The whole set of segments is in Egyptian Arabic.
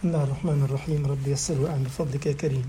بسم الله الرحمن الرحيم رب يسر وأعن بفضلك يا كريم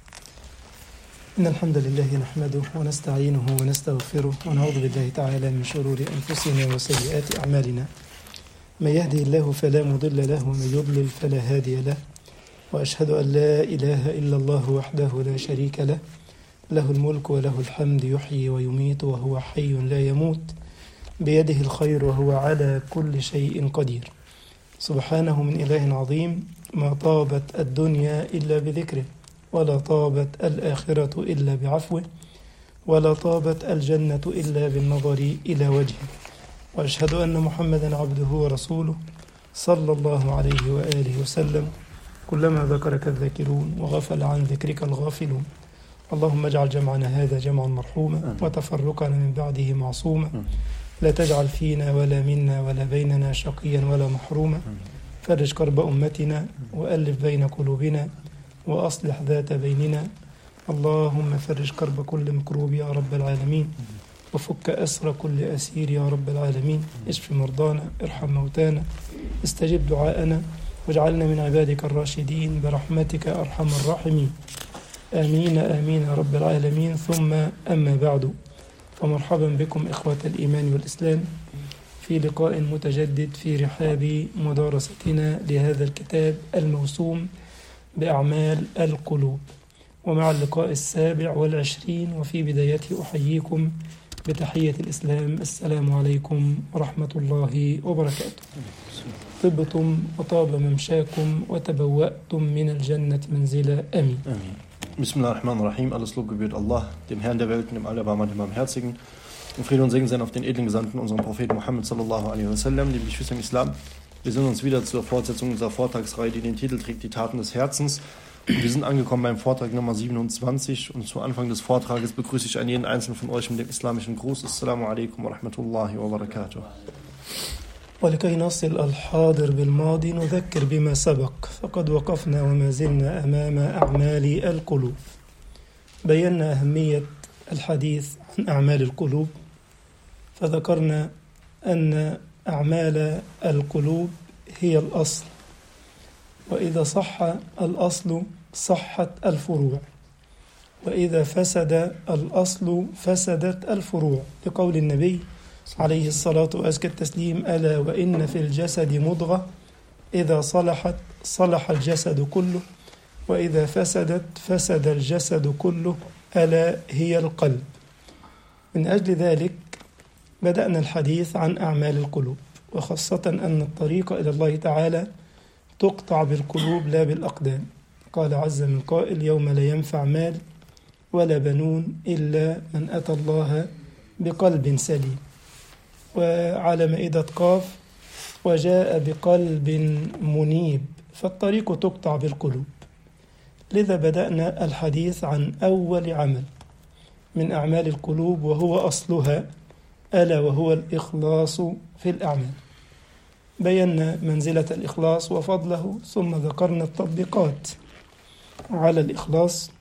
إن الحمد لله نحمده ونستعينه ونستغفره ونعوذ بالله تعالى من شرور أنفسنا وسيئات أعمالنا من يهدي الله فلا مضل له ومن يضلل فلا هادي له وأشهد أن لا إله إلا الله وحده لا شريك له له الملك وله الحمد يحيي ويميت وهو حي لا يموت بيده الخير وهو على كل شيء قدير سبحانه من إله عظيم ما طابت الدنيا إلا بذكره ولا طابت الآخرة إلا بعفوه ولا طابت الجنة إلا بالنظر إلى وجهه وأشهد أن محمدا عبده ورسوله صلى الله عليه وآله وسلم كلما ذكرك الذاكرون وغفل عن ذكرك الغافلون اللهم اجعل جمعنا هذا جمعا مرحوما وتفرقنا من بعده معصوما لا تجعل فينا ولا منا ولا بيننا شقيا ولا محروما فرج كرب أمتنا وألف بين قلوبنا وأصلح ذات بيننا اللهم فرج كرب كل مكروب يا رب العالمين وفك أسر كل أسير يا رب العالمين اشف مرضانا ارحم موتانا استجب دعاءنا واجعلنا من عبادك الراشدين برحمتك أرحم الراحمين آمين آمين يا رب العالمين ثم أما بعد فمرحبا بكم إخوة الإيمان والإسلام في لقاء متجدد في رحاب مدارستنا لهذا الكتاب الموسوم بأعمال القلوب ومع اللقاء السابع والعشرين وفي بدايته أحييكم بتحية الإسلام السلام عليكم ورحمة الله وبركاته طبتم وطاب ممشاكم وتبوأتم من الجنة منزلا أمين Amen. Bismillahirrahmanirrahim. Alles Lob gebührt Allah, dem Herrn der Welten, dem Allerbarmer, dem Barmherzigen. Und Friede und Segen sein auf den edlen Gesandten, unserem Propheten Muhammad sallallahu alaihi wasallam, liebe Geschwister im Islam. Wir sind uns wieder zur Fortsetzung unserer Vortragsreihe, die den Titel trägt, die Taten des Herzens. Und wir sind angekommen beim Vortrag Nummer 27 und zu Anfang des Vortrages begrüße ich einen jeden einzelnen von euch mit dem islamischen Gruß. Assalamu alaikum wa rahmatullahi wa barakatuh. ولكي نصل الحاضر بالماضي نذكر بما سبق فقد وقفنا وما زلنا أمام أعمال القلوب بينا أهمية الحديث عن أعمال القلوب فذكرنا أن أعمال القلوب هي الأصل وإذا صح الأصل صحت الفروع وإذا فسد الأصل فسدت الفروع لقول النبي عليه الصلاة وأزكى التسليم ألا وإن في الجسد مضغة إذا صلحت صلح الجسد كله وإذا فسدت فسد الجسد كله ألا هي القلب من أجل ذلك بدأنا الحديث عن أعمال القلوب وخاصة أن الطريق إلى الله تعالى تقطع بالقلوب لا بالأقدام قال عز من قائل يوم لا ينفع مال ولا بنون إلا من أتى الله بقلب سليم وعلى مائدة قاف وجاء بقلب منيب فالطريق تقطع بالقلوب لذا بدأنا الحديث عن أول عمل من أعمال القلوب وهو أصلها ألا وهو الإخلاص في الأعمال بينا منزلة الإخلاص وفضله ثم ذكرنا التطبيقات على الإخلاص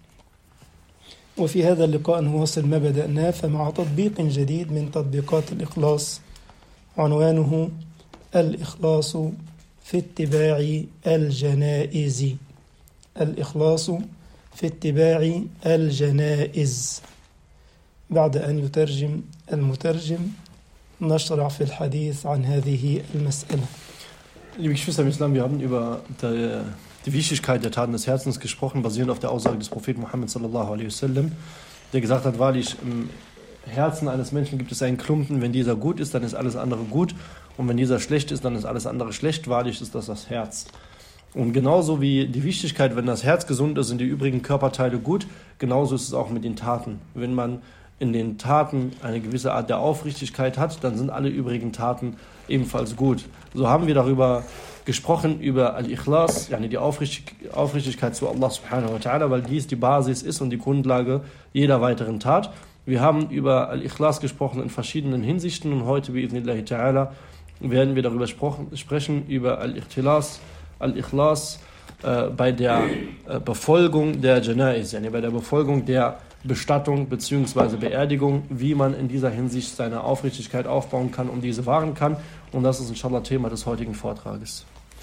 وفي هذا اللقاء نواصل ما بدأناه فمع تطبيق جديد من تطبيقات الإخلاص عنوانه الإخلاص في اتباع الجنائز الإخلاص في اتباع الجنائز بعد أن يترجم المترجم نشرع في الحديث عن هذه المسألة Liebe Geschwister im Islam, wir haben über die, die Wichtigkeit der Taten des Herzens gesprochen, basierend auf der Aussage des Propheten Muhammad sallallahu alaihi wasallam, der gesagt hat, wahrlich, im Herzen eines Menschen gibt es einen Klumpen, wenn dieser gut ist, dann ist alles andere gut und wenn dieser schlecht ist, dann ist alles andere schlecht, wahrlich ist das das Herz. Und genauso wie die Wichtigkeit, wenn das Herz gesund ist, sind die übrigen Körperteile gut, genauso ist es auch mit den Taten. Wenn man in den Taten eine gewisse Art der Aufrichtigkeit hat, dann sind alle übrigen Taten ebenfalls gut. So haben wir darüber gesprochen, über Al-Ikhlas, yani die Aufrichtig Aufrichtigkeit zu Allah subhanahu wa ta'ala, weil dies die Basis ist und die Grundlage jeder weiteren Tat. Wir haben über Al-Ikhlas gesprochen in verschiedenen Hinsichten und heute, wie Ibnillahi ta'ala, werden wir darüber sprechen, über Al-Ikhtilas, Al-Ikhlas äh, bei der äh, Befolgung der Janais, yani bei der Befolgung der Bestattung bzw. Beerdigung, wie man in dieser Hinsicht seine Aufrichtigkeit aufbauen kann und diese wahren kann. Und das ist inshallah Thema des heutigen Vortrages.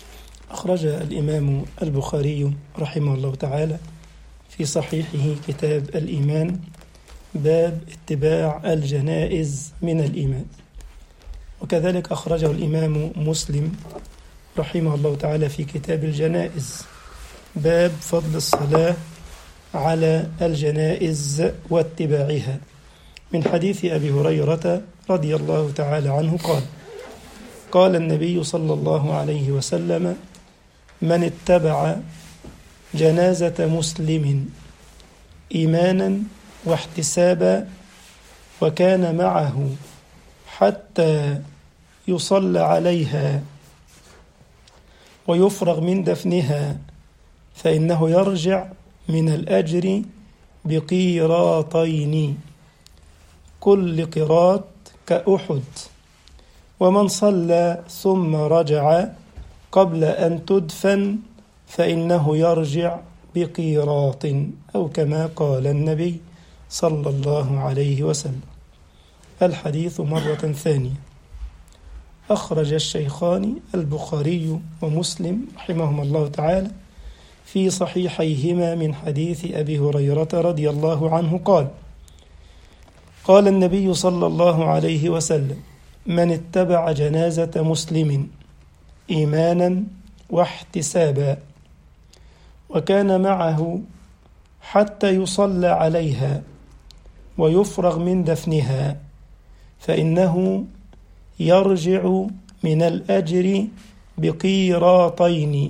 أخرج الإمام البخاري رحمه الله تعالى في صحيحه كتاب الإيمان باب اتباع الجنائز من الإيمان وكذلك أخرجه الإمام مسلم رحمه الله تعالى في كتاب الجنائز باب فضل الصلاة على الجنائز واتباعها من حديث أبي هريرة رضي الله تعالى عنه قال قال النبي صلى الله عليه وسلم من اتبع جنازة مسلم إيمانا واحتسابا وكان معه حتى يصلى عليها ويفرغ من دفنها فإنه يرجع من الأجر بقيراطين كل قراط كأحد ومن صلى ثم رجع قبل أن تدفن فإنه يرجع بقيراط أو كما قال النبي صلى الله عليه وسلم الحديث مرة ثانية أخرج الشيخان البخاري ومسلم رحمهما الله تعالى في صحيحيهما من حديث أبي هريرة رضي الله عنه قال قال النبي صلى الله عليه وسلم من اتبع جنازة مسلم إيمانا واحتسابا وكان معه حتى يصلى عليها ويفرغ من دفنها فإنه يرجع من الأجر بقيراطين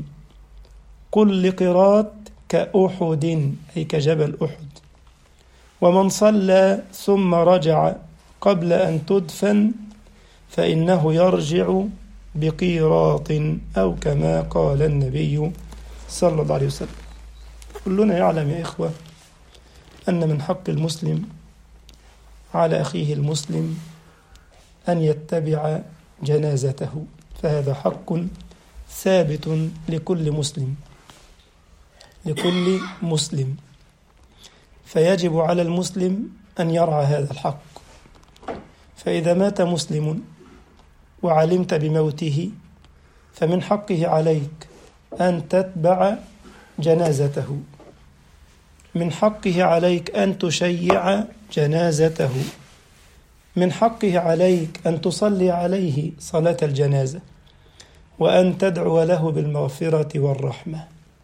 كل قراط كأحد أي كجبل أحد ومن صلى ثم رجع قبل أن تدفن فإنه يرجع بقيراط أو كما قال النبي صلى الله عليه وسلم كلنا يعلم يا إخوة أن من حق المسلم على أخيه المسلم أن يتبع جنازته فهذا حق ثابت لكل مسلم لكل مسلم فيجب على المسلم أن يرعى هذا الحق فإذا مات مسلم وعلمت بموته فمن حقه عليك أن تتبع جنازته من حقه عليك أن تشيع جنازته من حقه عليك أن تصلي عليه صلاة الجنازة وأن تدعو له بالمغفرة والرحمة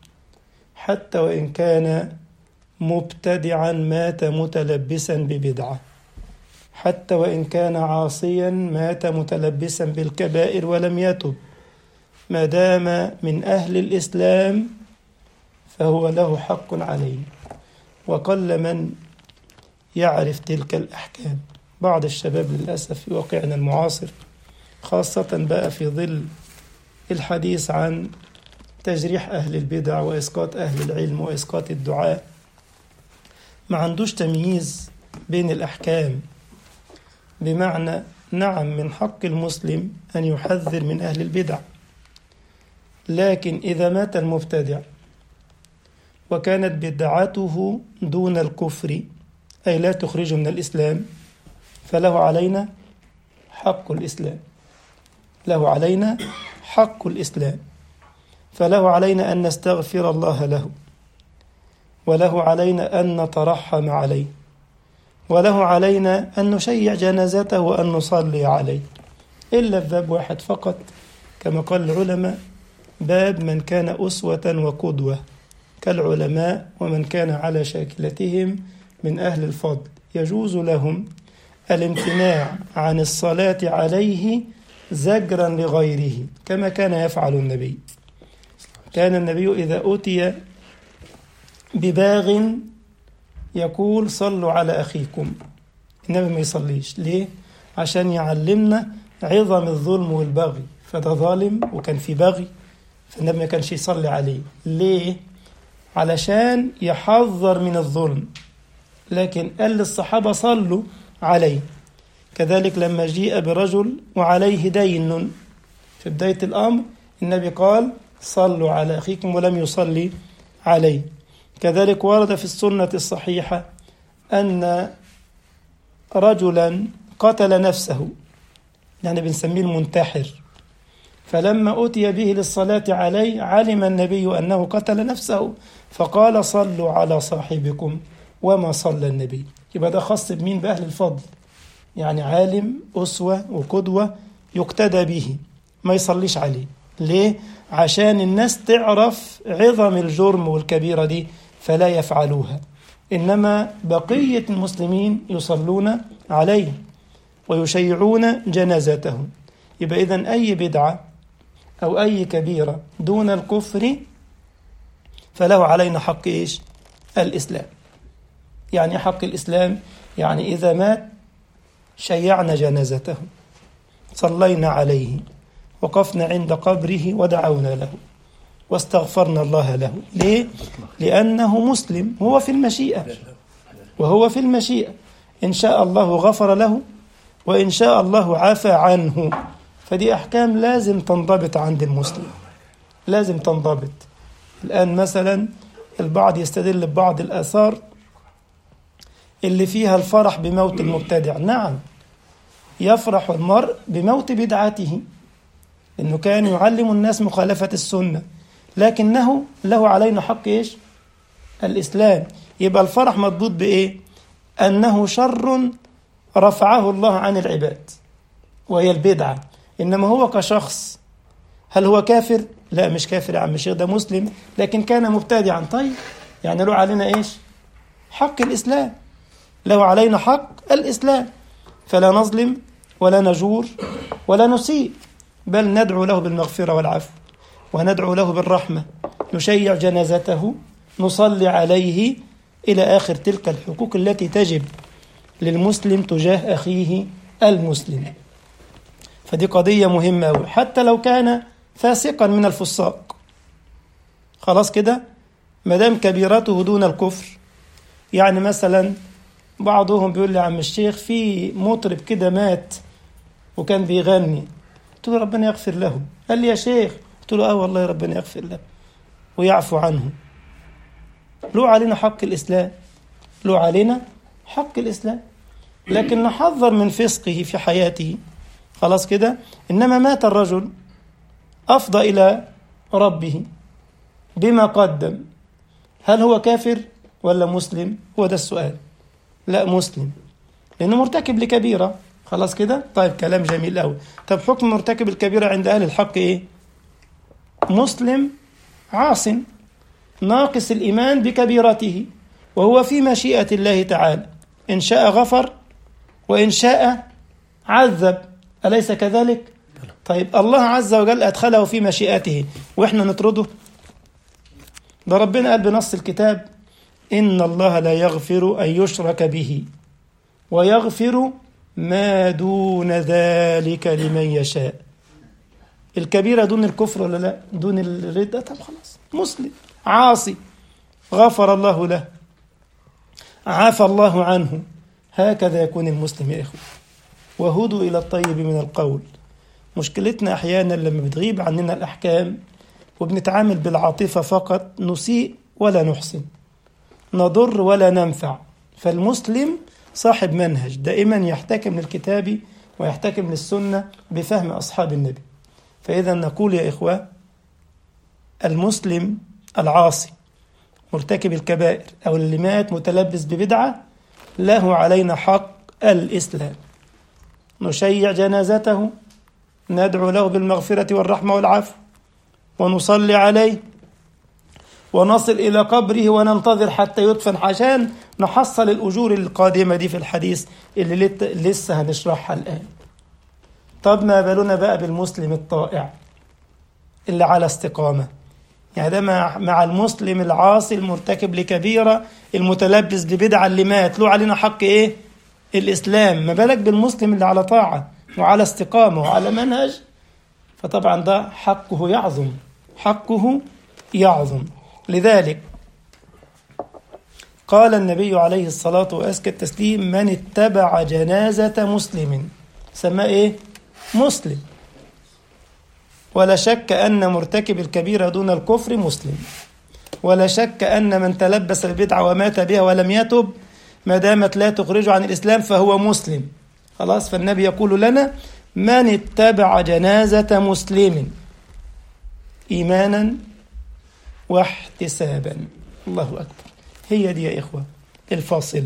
حتى وإن كان مبتدعا مات متلبسا ببدعة حتى وإن كان عاصيا مات متلبسا بالكبائر ولم يتب ما دام من أهل الإسلام فهو له حق علينا وقل من يعرف تلك الأحكام بعض الشباب للأسف في واقعنا المعاصر خاصة بقى في ظل الحديث عن تجريح أهل البدع وإسقاط أهل العلم وإسقاط الدعاء ما عندوش تمييز بين الأحكام بمعنى نعم من حق المسلم أن يحذر من أهل البدع لكن إذا مات المبتدع وكانت بدعته دون الكفر أي لا تخرجه من الإسلام فله علينا حق الإسلام له علينا حق الإسلام فله علينا أن نستغفر الله له وله علينا أن نترحم عليه وله علينا أن نشيع جنازته وأن نصلي عليه إلا في باب واحد فقط كما قال العلماء باب من كان أسوة وقدوة كالعلماء ومن كان على شاكلتهم من أهل الفضل يجوز لهم الامتناع عن الصلاة عليه زجرا لغيره كما كان يفعل النبي كان النبي إذا أتي بباغ يقول صلوا على أخيكم النبي ما يصليش ليه؟ عشان يعلمنا عظم الظلم والبغي فده ظالم وكان في بغي فالنبي ما كانش يصلي عليه ليه؟ علشان يحذر من الظلم لكن قال للصحابة صلوا عليه كذلك لما جيء برجل وعليه دين في بداية الأمر النبي قال صلوا على أخيكم ولم يصلي عليه كذلك ورد في السنة الصحيحة أن رجلا قتل نفسه يعني بنسميه المنتحر فلما أتي به للصلاة عليه علم النبي أنه قتل نفسه فقال صلوا على صاحبكم وما صلى النبي يبقى ده خاص بمين بأهل الفضل يعني عالم أسوة وقدوة يقتدى به ما يصليش عليه ليه؟ عشان الناس تعرف عظم الجرم والكبيرة دي فلا يفعلوها إنما بقية المسلمين يصلون عليه ويشيعون جنازته يبقى إذن أي بدعة أو أي كبيرة دون الكفر فله علينا حق إيش الإسلام يعني حق الإسلام يعني إذا مات شيعنا جنازته صلينا عليه وقفنا عند قبره ودعونا له واستغفرنا الله له ليه؟ لأنه مسلم هو في المشيئة وهو في المشيئة إن شاء الله غفر له وإن شاء الله عفى عنه فدي أحكام لازم تنضبط عند المسلم لازم تنضبط الآن مثلا البعض يستدل ببعض الآثار اللي فيها الفرح بموت المبتدع نعم يفرح المرء بموت بدعته انه كان يعلم الناس مخالفة السنة لكنه له علينا حق ايش الاسلام يبقى الفرح مضبوط بايه انه شر رفعه الله عن العباد وهي البدعة انما هو كشخص هل هو كافر لا مش كافر يا عم الشيخ ده مسلم لكن كان مبتدعا طيب يعني له علينا ايش حق الاسلام له علينا حق الاسلام فلا نظلم ولا نجور ولا نسيء بل ندعو له بالمغفرة والعفو وندعو له بالرحمة نشيع جنازته نصلي عليه إلى آخر تلك الحقوق التي تجب للمسلم تجاه أخيه المسلم فدي قضية مهمة أوي حتى لو كان فاسقا من الفساق خلاص كده مدام كبيرته دون الكفر يعني مثلا بعضهم بيقول لي عم الشيخ في مطرب كده مات وكان بيغني قلت له ربنا يغفر له قال لي يا شيخ قلت له اه والله ربنا يغفر له ويعفو عنه له علينا حق الإسلام له علينا حق الإسلام لكن نحذر من فسقه في حياته خلاص كده إنما مات الرجل أفضى إلى ربه بما قدم هل هو كافر ولا مسلم هو ده السؤال لا مسلم لأنه مرتكب لكبيرة خلاص كده طيب كلام جميل قوي طب حكم مرتكب الكبيرة عند أهل الحق إيه مسلم عاص ناقص الإيمان بكبيرته وهو في مشيئة الله تعالى إن شاء غفر وإن شاء عذب أليس كذلك طيب الله عز وجل أدخله في مشيئته وإحنا نطرده ده ربنا قال بنص الكتاب إن الله لا يغفر أن يشرك به ويغفر ما دون ذلك لمن يشاء الكبيرة دون الكفر ولا لا دون الردة طب خلاص مسلم عاصي غفر الله له عفى الله عنه هكذا يكون المسلم يا إخوة وهدوا إلى الطيب من القول مشكلتنا أحيانا لما بتغيب عننا الأحكام وبنتعامل بالعاطفة فقط نسيء ولا نحسن نضر ولا ننفع فالمسلم صاحب منهج دائما يحتكم للكتاب ويحتكم للسنة بفهم أصحاب النبي فإذا نقول يا إخوة المسلم العاصي مرتكب الكبائر أو اللي مات متلبس ببدعة له علينا حق الإسلام نشيع جنازته ندعو له بالمغفرة والرحمة والعفو ونصلي عليه ونصل إلى قبره وننتظر حتى يدفن عشان نحصل الأجور القادمة دي في الحديث اللي لسه هنشرحها الآن طب ما بالنا بقى بالمسلم الطائع اللي على استقامة يعني ده مع, مع المسلم العاصي المرتكب لكبيرة المتلبس ببدعة اللي مات له علينا حق إيه الإسلام ما بالك بالمسلم اللي على طاعة وعلى استقامة وعلى منهج فطبعا ده حقه يعظم حقه يعظم لذلك قال النبي عليه الصلاة وأزكى التسليم من اتبع جنازة مسلم سماه إيه؟ مسلم ولا شك أن مرتكب الكبيرة دون الكفر مسلم ولا شك أن من تلبس البدعة ومات بها ولم يتب ما دامت لا تخرجه عن الإسلام فهو مسلم خلاص فالنبي يقول لنا من اتبع جنازة مسلم إيمانا واحتسابا الله أكبر هي دي يا إخوة الفاصلة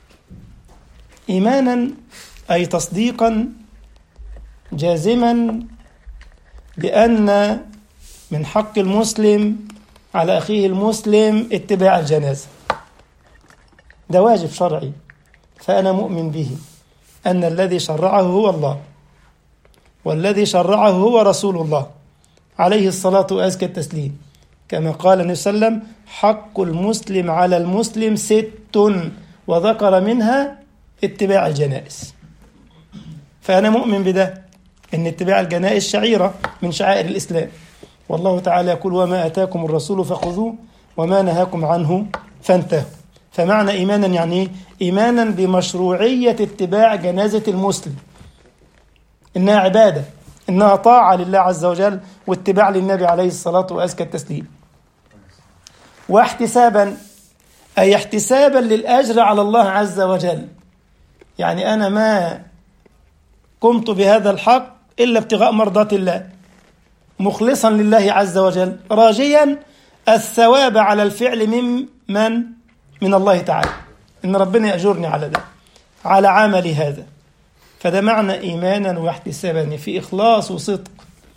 إيمانا أي تصديقا جازما بأن من حق المسلم على أخيه المسلم اتباع الجنازة ده واجب شرعي فأنا مؤمن به أن الذي شرعه هو الله والذي شرعه هو رسول الله عليه الصلاة وأزكى التسليم كما قال النبي صلى الله عليه وسلم حق المسلم على المسلم ست وذكر منها اتباع الجنائز فأنا مؤمن بده أن اتباع الجنائز شعيرة من شعائر الإسلام والله تعالى يقول وما أتاكم الرسول فخذوه وما نهاكم عنه فانتهوا فمعنى إيمانا يعني إيه؟ إيمانا بمشروعية اتباع جنازة المسلم إنها عبادة إنها طاعة لله عز وجل واتباع للنبي عليه الصلاة وأزكى التسليم واحتسابا أي احتسابا للأجر على الله عز وجل يعني أنا ما قمت بهذا الحق إلا ابتغاء مرضات الله مخلصا لله عز وجل راجيا الثواب على الفعل من من من الله تعالى إن ربنا يأجرني على ده على عملي هذا فده معنى إيمانا واحتسابا في إخلاص وصدق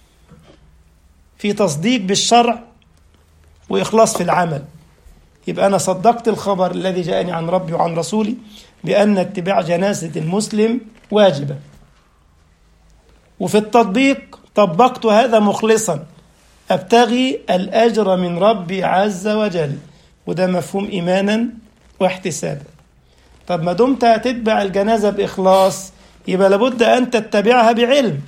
في تصديق بالشرع وإخلاص في العمل يبقى أنا صدقت الخبر الذي جاءني عن ربي وعن رسولي بأن اتباع جنازة المسلم واجبة وفي التطبيق طبقت هذا مخلصا أبتغي الأجر من ربي عز وجل وده مفهوم إيمانا واحتسابا طب ما دمت هتتبع الجنازة بإخلاص يبقى لابد أن تتبعها بعلم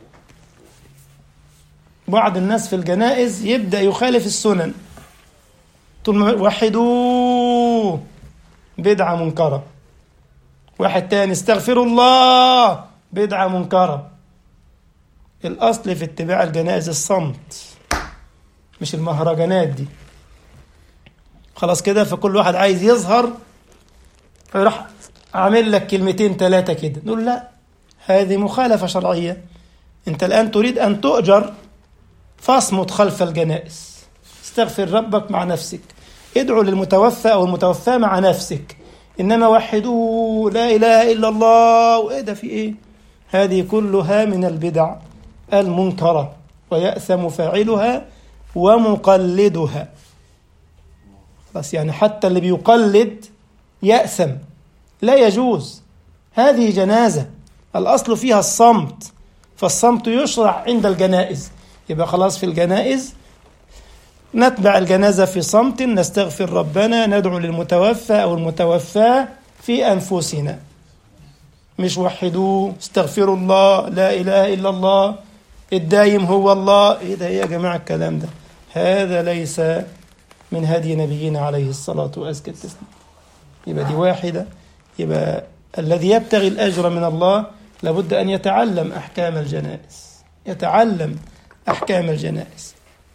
بعض الناس في الجنائز يبدأ يخالف السنن طول ما وحدوه بدعة منكرة واحد تاني استغفروا الله بدعة منكرة الأصل في اتباع الجنائز الصمت مش المهرجانات دي خلاص كده فكل واحد عايز يظهر فيروح عامل لك كلمتين ثلاثة كده نقول لا هذه مخالفة شرعية أنت الآن تريد أن تؤجر فاصمت خلف الجنائز استغفر ربك مع نفسك ادعو للمتوفى أو المتوفى مع نفسك إنما وحدوه لا إله إلا الله وإيه ده في إيه هذه كلها من البدع المنكرة ويأثم فاعلها ومقلدها بس يعني حتى اللي بيقلد يأثم لا يجوز هذه جنازة الأصل فيها الصمت فالصمت يشرع عند الجنائز يبقى خلاص في الجنائز نتبع الجنازة في صمت نستغفر ربنا ندعو للمتوفى أو المتوفى في أنفسنا مش وحدوه استغفروا الله لا إله إلا الله الدايم هو الله إيه ده يا جماعة الكلام ده هذا ليس من هدي نبينا عليه الصلاة وأزكى التسليم يبقى دي واحدة يبقى الذي يبتغي الأجر من الله لابد أن يتعلم أحكام الجنائز يتعلم أحكام الجنائز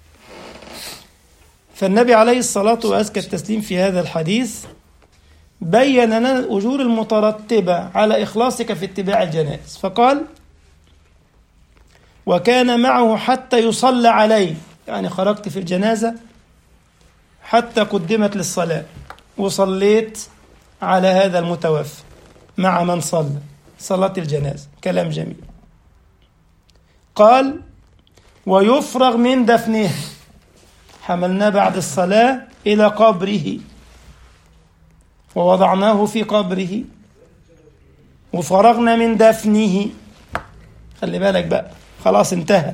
فالنبي عليه الصلاة وأزكى التسليم في هذا الحديث بين لنا الأجور المترتبة على إخلاصك في اتباع الجنائز فقال وكان معه حتى يصلى عليه يعني خرجت في الجنازة حتى قدمت للصلاة وصليت على هذا المتوفى مع من صلى صلاة الجنازة كلام جميل قال ويفرغ من دفنه حملناه بعد الصلاة إلى قبره ووضعناه في قبره وفرغنا من دفنه خلي بالك بقى خلاص انتهى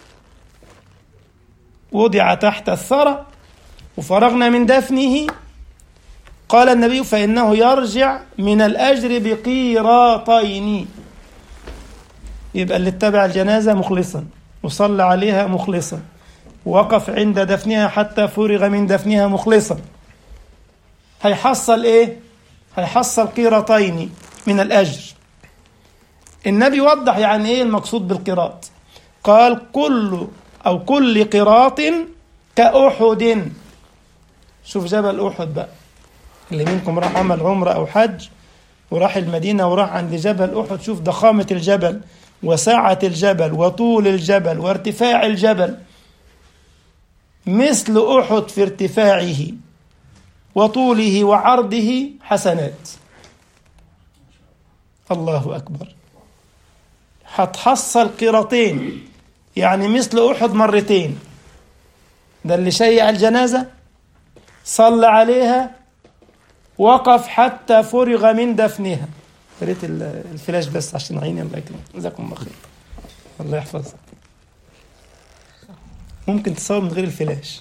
وضع تحت الثرى وفرغنا من دفنه قال النبي فإنه يرجع من الأجر بقيراطين يبقى اللي اتبع الجنازة مخلصا وصلى عليها مخلصا وقف عند دفنها حتى فرغ من دفنها مخلصا هيحصل ايه هيحصل قيرتين من الاجر النبي وضح يعني ايه المقصود بالقراط قال كل او كل قراط كأحد شوف جبل احد بقى اللي منكم راح عمل عمره او حج وراح المدينه وراح عند جبل احد شوف ضخامه الجبل وسعه الجبل وطول الجبل وارتفاع الجبل مثل أحد في ارتفاعه وطوله وعرضه حسنات الله أكبر هتحصل قيرتين يعني مثل أحد مرتين ده اللي شيع الجنازة صلى عليها وقف حتى فرغ من دفنها يا ريت ال- الفلاش بس عشان عيني الله يكرمك جزاكم الله خير الله يحفظك ممكن تصور من غير الفلاش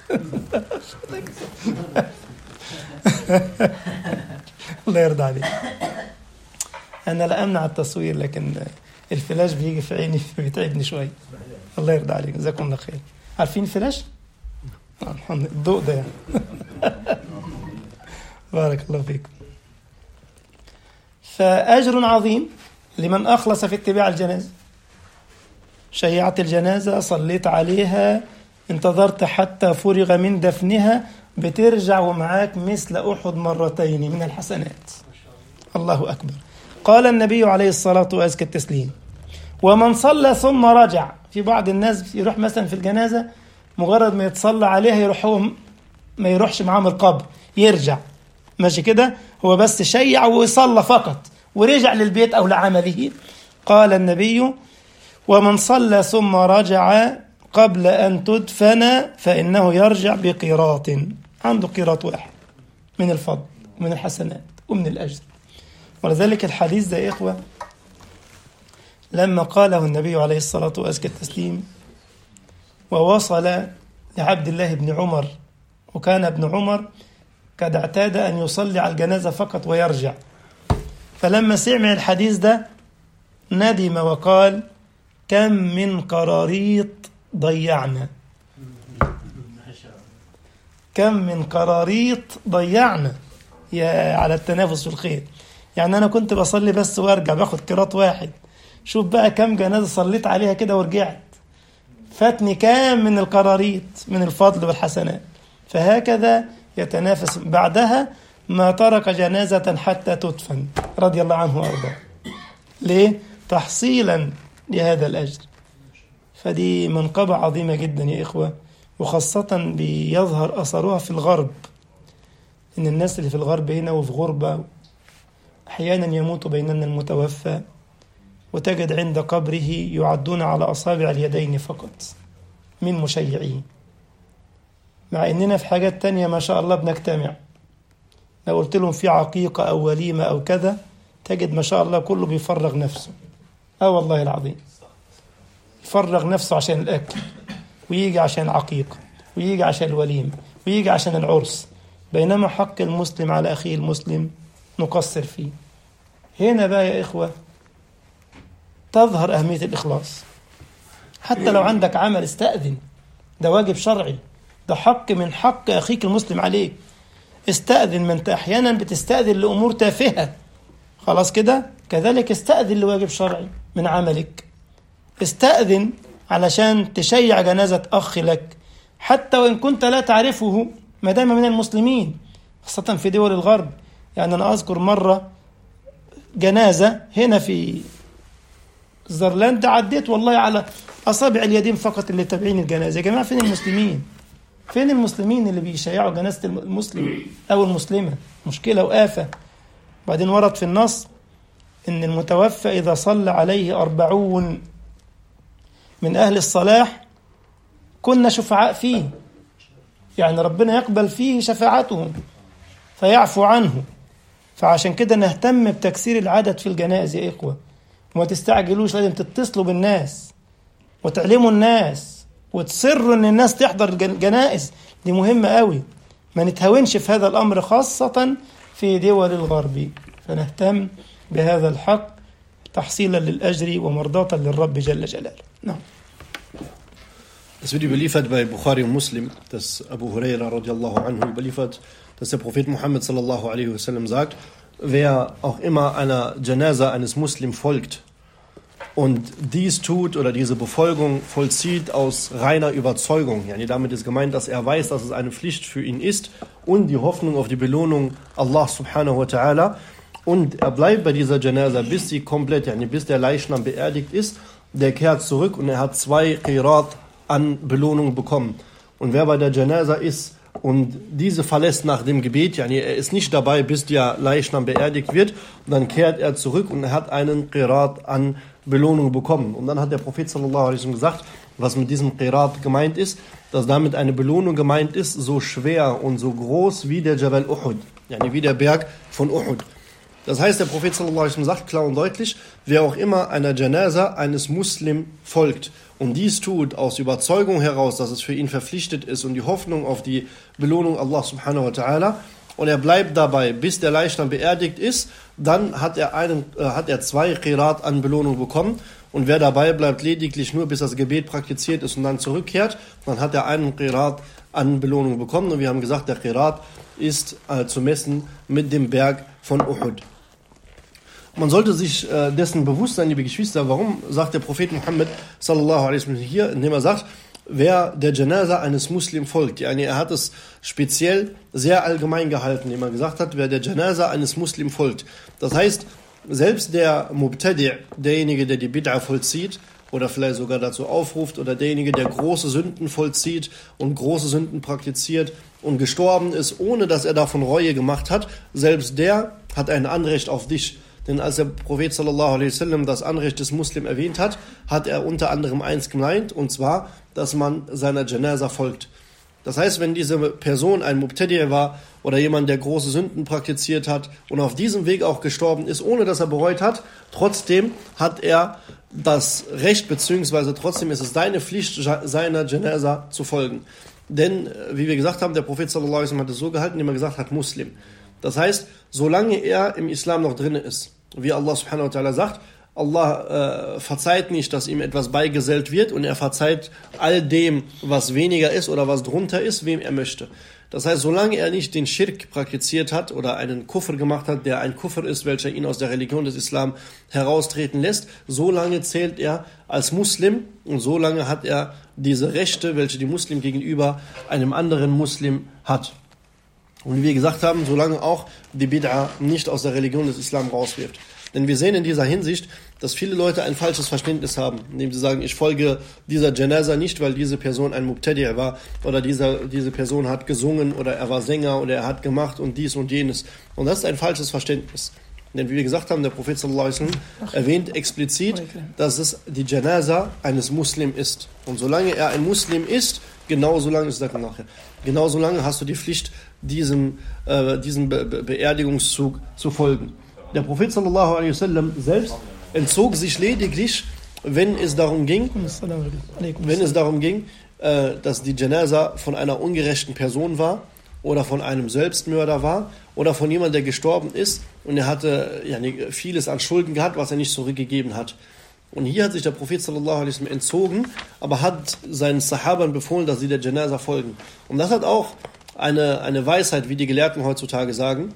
الله يرضى عليك انا لا امنع التصوير لكن الفلاش بيجي في عيني بيتعبني شويه الله يرضى عليك جزاكم الله خير عارفين الفلاش آه، الحمد لله الضوء ده يعني بارك الله فيكم فأجر عظيم لمن أخلص في اتباع الجنازة شيعت الجنازة صليت عليها انتظرت حتى فرغ من دفنها بترجع ومعاك مثل أحد مرتين من الحسنات الله أكبر قال النبي عليه الصلاة وأزكى التسليم ومن صلى ثم رجع في بعض الناس يروح مثلا في الجنازة مجرد ما يتصلى عليها يروح هو ما يروحش معاهم القبر يرجع ماشي كده هو بس شيع وصلى فقط ورجع للبيت أو لعمله قال النبي ومن صلى ثم رجع قبل أن تدفن فإنه يرجع بقيراط عنده قيراط واحد من الفضل ومن الحسنات ومن الأجر ولذلك الحديث ده يا إخوة لما قاله النبي عليه الصلاة وأزكى التسليم ووصل لعبد الله بن عمر وكان ابن عمر قد اعتاد أن يصلي على الجنازة فقط ويرجع فلما سمع الحديث ده ندم وقال كم من قراريط ضيعنا كم من قراريط ضيعنا يا على التنافس في الخير يعني أنا كنت بصلي بس وارجع باخد قراط واحد شوف بقى كم جنازة صليت عليها كده ورجعت فاتني كام من القراريط من الفضل والحسنات فهكذا يتنافس بعدها ما ترك جنازة حتى تدفن رضي الله عنه وأرضاه ليه؟ تحصيلا لهذا الأجر فدي منقبة عظيمة جدا يا إخوة وخاصة بيظهر أثرها في الغرب إن الناس اللي في الغرب هنا وفي غربة أحيانا يموت بيننا المتوفى وتجد عند قبره يعدون على أصابع اليدين فقط من مشيعيه مع إننا في حاجات تانية ما شاء الله بنجتمع لو قلت لهم في عقيقة أو وليمة أو كذا تجد ما شاء الله كله بيفرغ نفسه اه والله العظيم يفرغ نفسه عشان الأكل ويجي عشان العقيقة ويجي عشان الوليمة ويجي عشان العرس بينما حق المسلم على أخيه المسلم نقصر فيه هنا بقى يا إخوة تظهر أهمية الإخلاص حتى لو عندك عمل استأذن ده واجب شرعي ده حق من حق أخيك المسلم عليك استأذن ما أنت أحيانا بتستأذن لأمور تافهة خلاص كده كذلك استأذن لواجب شرعي من عملك استأذن علشان تشيع جنازة أخ لك حتى وإن كنت لا تعرفه ما دام من المسلمين خاصة في دول الغرب يعني أنا أذكر مرة جنازة هنا في زرلاند عديت والله على أصابع اليدين فقط اللي تابعين الجنازة يا جماعة فين المسلمين فين المسلمين اللي بيشيعوا جنازة المسلم أو المسلمة مشكلة وآفة بعدين ورد في النص إن المتوفى إذا صلى عليه أربعون من أهل الصلاح كنا شفعاء فيه يعني ربنا يقبل فيه شفاعتهم فيعفو عنه فعشان كده نهتم بتكسير العدد في الجنائز يا إخوة وما تستعجلوش لازم تتصلوا بالناس وتعلموا الناس وتصروا ان الناس تحضر الجنائز دي مهمة قوي ما نتهاونش في هذا الأمر خاصة في دول الغرب فنهتم بهذا الحق تحصيلا للأجر ومرضاة للرب جل جلاله نعم Es wird überliefert bei Bukhari und Muslim, dass Abu Huraira radiallahu anhu überliefert, dass der Prophet Muhammad sallallahu alaihi wasallam sagt, wer auch immer einer Janaza eines Muslim folgt und dies tut oder diese Befolgung vollzieht aus reiner Überzeugung, yani damit ist gemeint, dass er weiß, dass es eine Pflicht für ihn ist und die Hoffnung auf die Belohnung Allah subhanahu wa ta'ala und er bleibt bei dieser Janaza, bis sie komplett, yani bis der Leichnam beerdigt ist, der kehrt zurück und er hat zwei Qirat an Belohnung bekommen. Und wer bei der Janaza ist und diese verlässt nach dem Gebet, yani er ist nicht dabei, bis der Leichnam beerdigt wird, dann kehrt er zurück und er hat einen Qirat an Belohnung bekommen. Und dann hat der Prophet sallallahu alaihi wasallam gesagt, was mit diesem Qirat gemeint ist, dass damit eine Belohnung gemeint ist, so schwer und so groß wie der Jabal Uhud, yani wie der Berg von Uhud. Das heißt, der Prophet sallallahu alaihi wasallam sagt klar und deutlich, wer auch immer einer Janaza eines Muslim folgt und dies tut aus Überzeugung heraus, dass es für ihn verpflichtet ist und die Hoffnung auf die Belohnung Allah subhanahu wa ta'ala und er bleibt dabei, bis der Leichnam beerdigt ist, dann hat er, einen, äh, hat er zwei Qirat an Belohnung bekommen und wer dabei bleibt lediglich nur bis das Gebet praktiziert ist und dann zurückkehrt, dann hat er einen Qirat an Belohnung bekommen und wir haben gesagt, der Qirat ist äh, zu messen mit dem Berg von Uhud. Man sollte sich äh, dessen bewusst sein, liebe Geschwister, warum sagt der Prophet Muhammad sallallahu alaihi wasallam hier, indem er sagt, wer der Janaza eines Muslim folgt. Yani er hat es speziell sehr allgemein gehalten, indem er gesagt hat, wer der Janaza eines Muslim folgt. Das heißt, selbst der Mubtadi', derjenige, der die Bid'a vollzieht, oder vielleicht sogar dazu aufruft, oder derjenige, der große Sünden vollzieht und große Sünden praktiziert und gestorben ist, ohne dass er davon Reue gemacht hat, selbst der hat ein Anrecht auf dich. Denn als der Prophet sallallahu alaihi wasallam das Anrecht des Muslim erwähnt hat, hat er unter anderem eins gemeint, und zwar, dass man seiner Janaza folgt. Das heißt, wenn diese Person ein Mubtadi war oder jemand, der große Sünden praktiziert hat und auf diesem Weg auch gestorben ist, ohne dass er bereut hat, trotzdem hat er das Recht, beziehungsweise trotzdem ist es deine Pflicht, seiner Janaza zu folgen. Denn, wie wir gesagt haben, der Prophet sallallahu alaihi wasallam hat es so gehalten, indem er gesagt hat, Muslim. Das heißt, solange er im Islam noch drin ist, wie Allah subhanahu wa ta'ala sagt, Allah äh, verzeiht nicht, dass ihm etwas beigesellt wird und er verzeiht all dem, was weniger ist oder was drunter ist, wem er möchte. Das heißt, solange er nicht den Schirk praktiziert hat oder einen Kufr gemacht hat, der ein Kufr ist, welcher ihn aus der Religion des Islam heraustreten lässt, solange zählt er als Muslim und solange hat er diese Rechte, welche die Muslim gegenüber einem anderen Muslim hat. Und wie wir gesagt haben, solange auch die Bid'a nicht aus der Religion des Islam rauswirft. Denn wir sehen in dieser Hinsicht, dass viele Leute ein falsches Verständnis haben, indem sie sagen, ich folge dieser Janaza nicht, weil diese Person ein Mubtadi' war oder dieser, diese Person hat gesungen oder er war Sänger oder er hat gemacht und dies und jenes. Und das ist ein falsches Verständnis. Denn wie wir gesagt haben, der Prophet sallallahu alaihi wasallam erwähnt explizit, dass es die Janaza eines Muslim ist. Und solange er ein Muslim ist, genau so lange ist das nachher. Genau so lange hast du die Pflicht, diesem, äh, diesem Be Be Beerdigungszug zu folgen. Der Prophet sallallahu alaihi wasallam selbst entzog sich lediglich, wenn es darum ging, wenn es darum ging, äh, dass die Janaza von einer ungerechten Person war oder von einem Selbstmörder war oder von jemandem, der gestorben ist und er hatte ja, vieles an Schulden gehabt, was er nicht zurückgegeben hat. Und hier hat sich der Prophet sallallahu alaihi wasallam entzogen, aber hat seinen Sahabern befohlen, dass sie der Janaza folgen. Und das hat auch eine, eine Weisheit, wie die Gelehrten heutzutage sagen.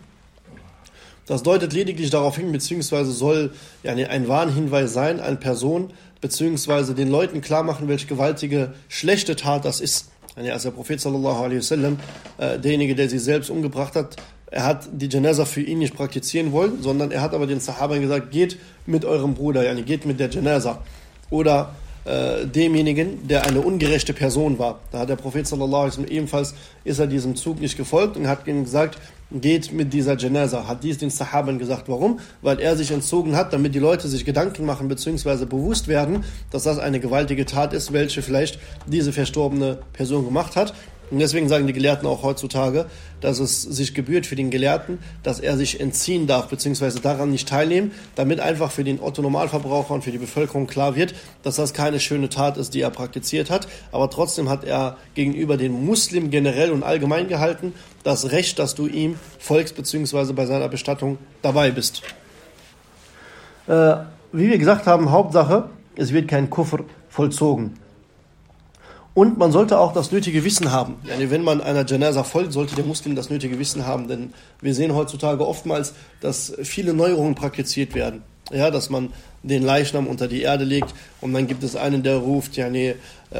Das deutet lediglich darauf hin, beziehungsweise soll ja, ein Warnhinweis sein, eine Person, beziehungsweise den Leuten klar machen, welche gewaltige, schlechte Tat das ist. Als der Prophet sallallahu alaihi wasallam, äh, derjenige, der sie selbst umgebracht hat, er hat die Janaza für ihn nicht praktizieren wollen, sondern er hat aber den Sahabern gesagt, geht mit eurem Bruder, yani geht mit der Janaza. Oder äh, demjenigen, der eine ungerechte Person war. Da hat der Prophet sallallahu alaihi wasallam ebenfalls, ist er diesem Zug nicht gefolgt und hat ihnen gesagt, geht mit dieser Janaza. Hat dies den Sahabern gesagt. Warum? Weil er sich entzogen hat, damit die Leute sich Gedanken machen bzw. bewusst werden, dass das eine gewaltige Tat ist, welche vielleicht diese verstorbene Person gemacht hat. Und deswegen sagen die Gelehrten auch heutzutage, dass es sich gebührt für den Gelehrten, dass er sich entziehen darf, beziehungsweise daran nicht teilnehmen, damit einfach für den Otto-Normalverbraucher und für die Bevölkerung klar wird, dass das keine schöne Tat ist, die er praktiziert hat. Aber trotzdem hat er gegenüber den Muslim generell und allgemein gehalten, das Recht, dass du ihm folgst, beziehungsweise bei seiner Bestattung dabei bist. Äh, wie wir gesagt haben, Hauptsache, es wird kein Kufr vollzogen. Und man sollte auch das nötige Wissen haben. Yani wenn man einer Janaza folgt, sollte der Muslim das nötige Wissen haben. Denn wir sehen heutzutage oftmals, dass viele Neuerungen praktiziert werden. Ja, dass man den Leichnam unter die Erde legt und dann gibt es einen, der ruft, yani, äh,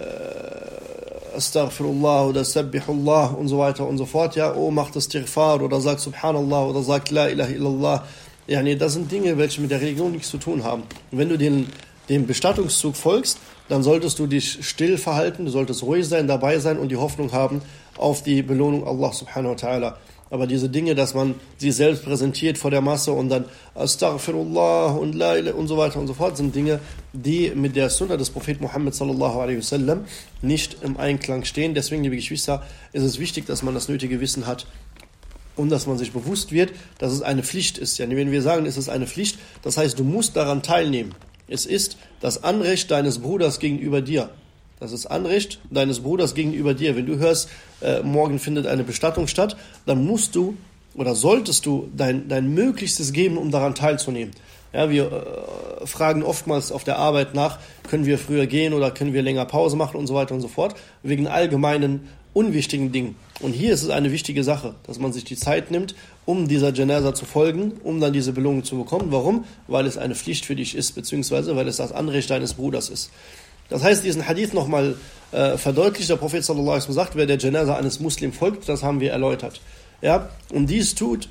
Astaghfirullah oder Sabbihullah und so weiter und so fort. Ja, oh, macht das Tirfar oder sagt Subhanallah oder sagt La ilaha illallah. Yani, das sind Dinge, welche mit der Religion nichts zu tun haben. Und wenn du den, dem Bestattungszug folgst, dann solltest du dich still verhalten, du solltest ruhig sein, dabei sein und die Hoffnung haben auf die Belohnung Allah subhanahu wa ta'ala. Aber diese Dinge, dass man sie selbst präsentiert vor der Masse und dann Astaghfirullah und La und so weiter und so fort, sind Dinge, die mit der Sunna des Propheten Muhammad sallallahu alaihi wasallam nicht im Einklang stehen. Deswegen, liebe Geschwister, ist es wichtig, dass man das nötige Wissen hat und dass man sich bewusst wird, dass es eine Pflicht ist. Ja, wenn wir sagen, es ist eine Pflicht, das heißt, du musst daran teilnehmen. Es ist das Anrecht deines Bruders gegenüber dir. Das ist Anrecht deines Bruders gegenüber dir. Wenn du hörst, äh, morgen findet eine Bestattung statt, dann musst du oder solltest du dein, dein Möglichstes geben, um daran teilzunehmen. Ja, wir äh, fragen oftmals auf der Arbeit nach, können wir früher gehen oder können wir länger Pause machen und so weiter und so fort, wegen allgemeinen unwichtigen Dingen. Und hier ist es eine wichtige Sache, dass man sich die Zeit nimmt, um dieser Janaza zu folgen, um dann diese Belohnung zu bekommen. Warum? Weil es eine Pflicht für dich ist, beziehungsweise weil es das Anrecht deines Bruders ist. Das heißt, diesen Hadith nochmal äh, verdeutlicht der Prophet sallallahu alaihi wasallam sagt, wer der Janaza eines Muslim folgt, das haben wir erläutert. Ja, und dies tut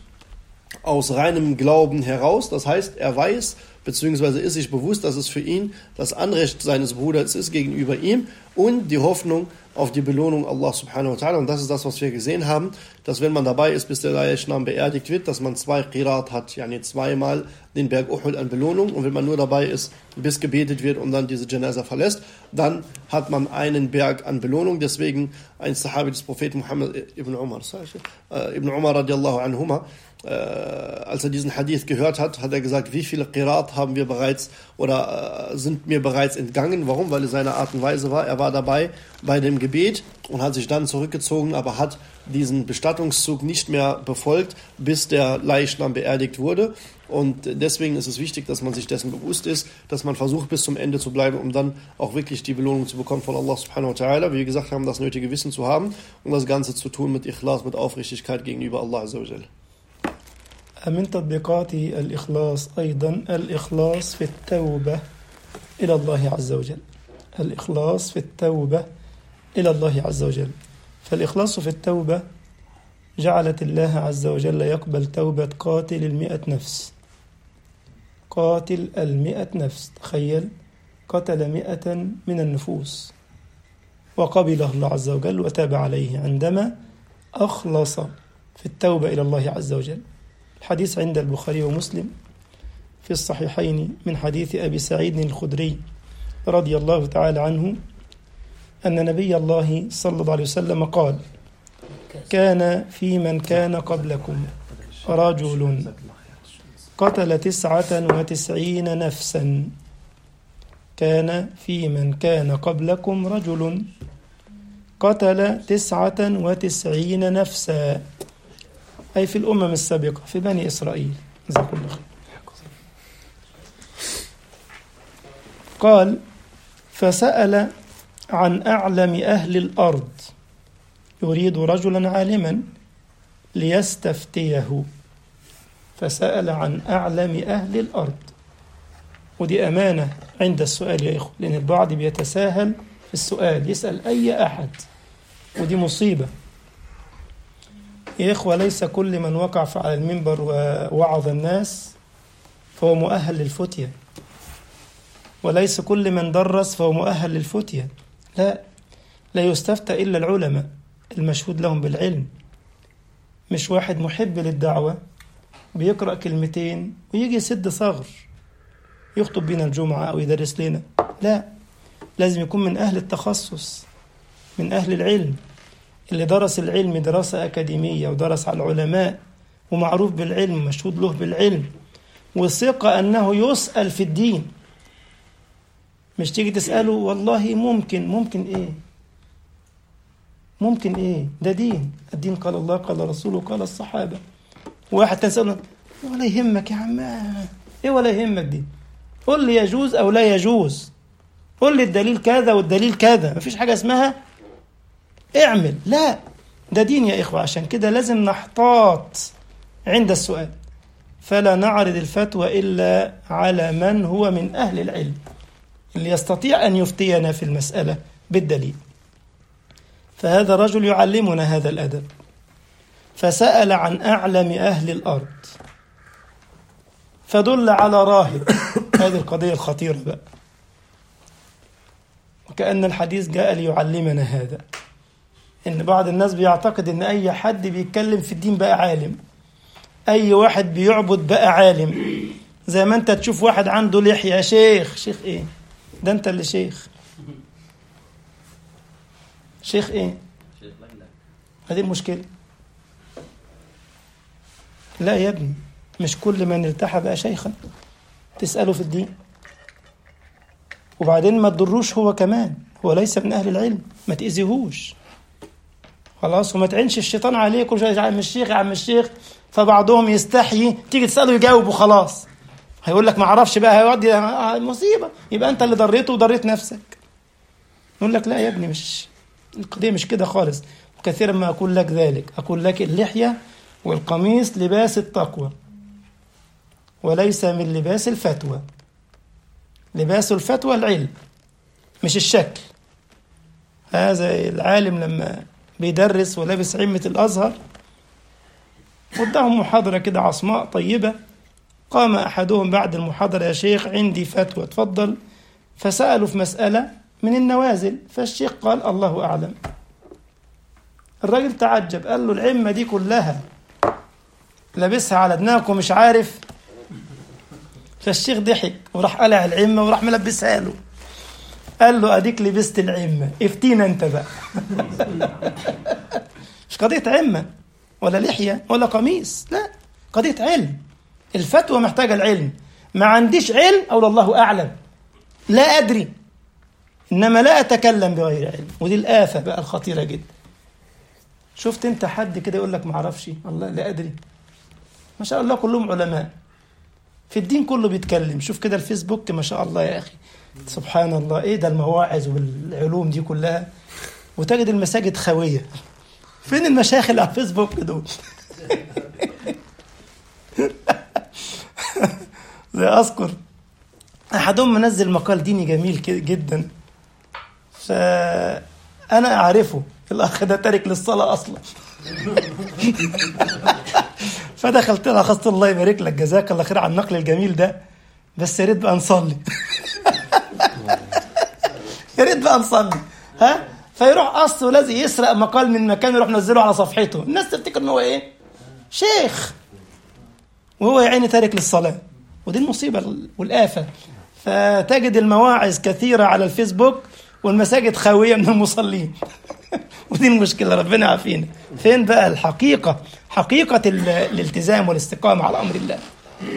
aus reinem Glauben heraus, das heißt, er weiß, beziehungsweise ist sich bewusst, dass es für ihn das Anrecht seines Bruders ist gegenüber ihm und die Hoffnung auf die Belohnung Allah subhanahu wa ta'ala. Und das ist das, was wir gesehen haben, dass wenn man dabei ist, bis der Leichnam beerdigt wird, dass man zwei Qirat hat, yani zweimal den Berg Uhud an Belohnung. Und wenn man nur dabei ist, bis gebetet wird und dann diese Janaza verlässt, dann hat man einen Berg an Belohnung. Deswegen ein Sahabi des Propheten Muhammad ibn Umar, äh, ibn Umar radiallahu anhuma, äh, als er diesen Hadith gehört hat, hat er gesagt, wie viele Qirat haben wir bereits oder äh, sind mir bereits entgangen. Warum? Weil es seine Art und Weise war. Er war dabei bei dem Gebet und hat sich dann zurückgezogen, aber hat diesen Bestattungszug nicht mehr befolgt, bis der Leichnam beerdigt wurde. Und deswegen ist es wichtig, dass man sich dessen bewusst ist, dass man versucht, bis zum Ende zu bleiben, um dann auch wirklich die Belohnung zu bekommen von Allah subhanahu wa ta'ala. Wie wir gesagt haben, das nötige Wissen zu haben und das Ganze zu tun mit Ikhlas, mit Aufrichtigkeit gegenüber Allah azza wa jalla. من تطبيقات الإخلاص أيضا الإخلاص في التوبة إلى الله عز وجل الإخلاص في التوبة إلى الله عز وجل فالإخلاص في التوبة جعلت الله عز وجل يقبل توبة قاتل المئة نفس قاتل المئة نفس تخيل قتل مئة من النفوس وقبله الله عز وجل وتاب عليه عندما أخلص في التوبة إلى الله عز وجل الحديث عند البخاري ومسلم في الصحيحين من حديث أبي سعيد الخدري رضي الله تعالى عنه أن نبي الله صلى الله عليه وسلم قال كان في من كان قبلكم رجل قتل تسعة وتسعين نفسا كان في من كان قبلكم رجل قتل تسعة وتسعين نفسا أي في الأمم السابقة في بني إسرائيل جزاكم الله خير قال فسأل عن أعلم أهل الأرض يريد رجلا عالما ليستفتيه فسأل عن أعلم أهل الأرض ودي أمانة عند السؤال يا إخوة لأن البعض بيتساهل في السؤال يسأل أي أحد ودي مصيبة يا إخوة ليس كل من وقع على المنبر ووعظ الناس فهو مؤهل للفتية وليس كل من درس فهو مؤهل للفتية لا لا يستفتى إلا العلماء المشهود لهم بالعلم مش واحد محب للدعوة بيقرأ كلمتين ويجي يسد ثغر يخطب بينا الجمعة أو يدرس لنا لا لازم يكون من أهل التخصص من أهل العلم اللي درس العلم دراسة أكاديمية ودرس على العلماء ومعروف بالعلم مشهود له بالعلم وثقة أنه يسأل في الدين مش تيجي تسأله والله ممكن ممكن إيه ممكن إيه ده دين الدين قال الله قال رسوله قال الصحابة واحد تسأله ولا يهمك يا عم إيه ولا يهمك دي قل لي يجوز أو لا يجوز قل لي الدليل كذا والدليل كذا مفيش حاجة اسمها اعمل لا ده دين يا إخوة عشان كده لازم نحتاط عند السؤال فلا نعرض الفتوى إلا على من هو من أهل العلم اللي يستطيع أن يفتينا في المسألة بالدليل فهذا الرجل يعلمنا هذا الأدب فسأل عن أعلم أهل الأرض فدل على راهب هذه القضية الخطيرة بقى وكأن الحديث جاء ليعلمنا هذا إن بعض الناس بيعتقد إن أي حد بيتكلم في الدين بقى عالم أي واحد بيعبد بقى عالم زي ما أنت تشوف واحد عنده لحية شيخ شيخ إيه ده أنت اللي شيخ شيخ إيه هذه المشكلة لا يا ابني مش كل من ارتاح بقى شيخا تسأله في الدين وبعدين ما تضروش هو كمان هو ليس من أهل العلم ما تأذيهوش خلاص وما تعينش الشيطان عليك كل شويه يا عم الشيخ يا عم الشيخ فبعضهم يستحيي تيجي تساله يجاوب وخلاص هيقول لك ما اعرفش بقى هيودي مصيبه يبقى انت اللي ضريته وضريت نفسك يقول لك لا يا ابني مش القضيه مش كده خالص وكثيرا ما اقول لك ذلك اقول لك اللحيه والقميص لباس التقوى وليس من لباس الفتوى لباس الفتوى العلم مش الشكل هذا العالم لما بيدرس ولابس عمة الأزهر قدامهم محاضرة كده عصماء طيبة قام أحدهم بعد المحاضرة يا شيخ عندي فتوى تفضل فسألوا في مسألة من النوازل فالشيخ قال الله أعلم الراجل تعجب قال له العمة دي كلها لابسها على دماغك ومش عارف فالشيخ ضحك وراح قلع العمة وراح ملبسها له قال له اديك لبست العمه افتينا انت بقى مش قضيه عمه ولا لحيه ولا قميص لا قضيه علم الفتوى محتاجه العلم ما عنديش علم او الله اعلم لا ادري انما لا اتكلم بغير علم ودي الافه بقى الخطيره جدا شفت انت حد كده يقول لك ما اعرفش والله لا ادري ما شاء الله كلهم علماء في الدين كله بيتكلم شوف كده الفيسبوك ما شاء الله يا اخي سبحان الله ايه ده المواعظ والعلوم دي كلها وتجد المساجد خاويه فين المشايخ اللي على الفيسبوك دول زي اذكر احدهم منزل مقال ديني جميل جدا فانا اعرفه الاخ ده تارك للصلاه اصلا فدخلت له اخذت الله يبارك لك جزاك الله خير على النقل الجميل ده بس يا ريت بقى نصلي يا ريت بقى نصلي ها فيروح قص ولازم يسرق مقال من مكان يروح منزله على صفحته الناس تفتكر ان هو ايه شيخ وهو يا عيني تارك للصلاه ودي المصيبه والافه فتجد المواعظ كثيره على الفيسبوك والمساجد خاويه من المصلين ودي المشكله ربنا يعافينا فين بقى الحقيقه حقيقه الالتزام والاستقامه على امر الله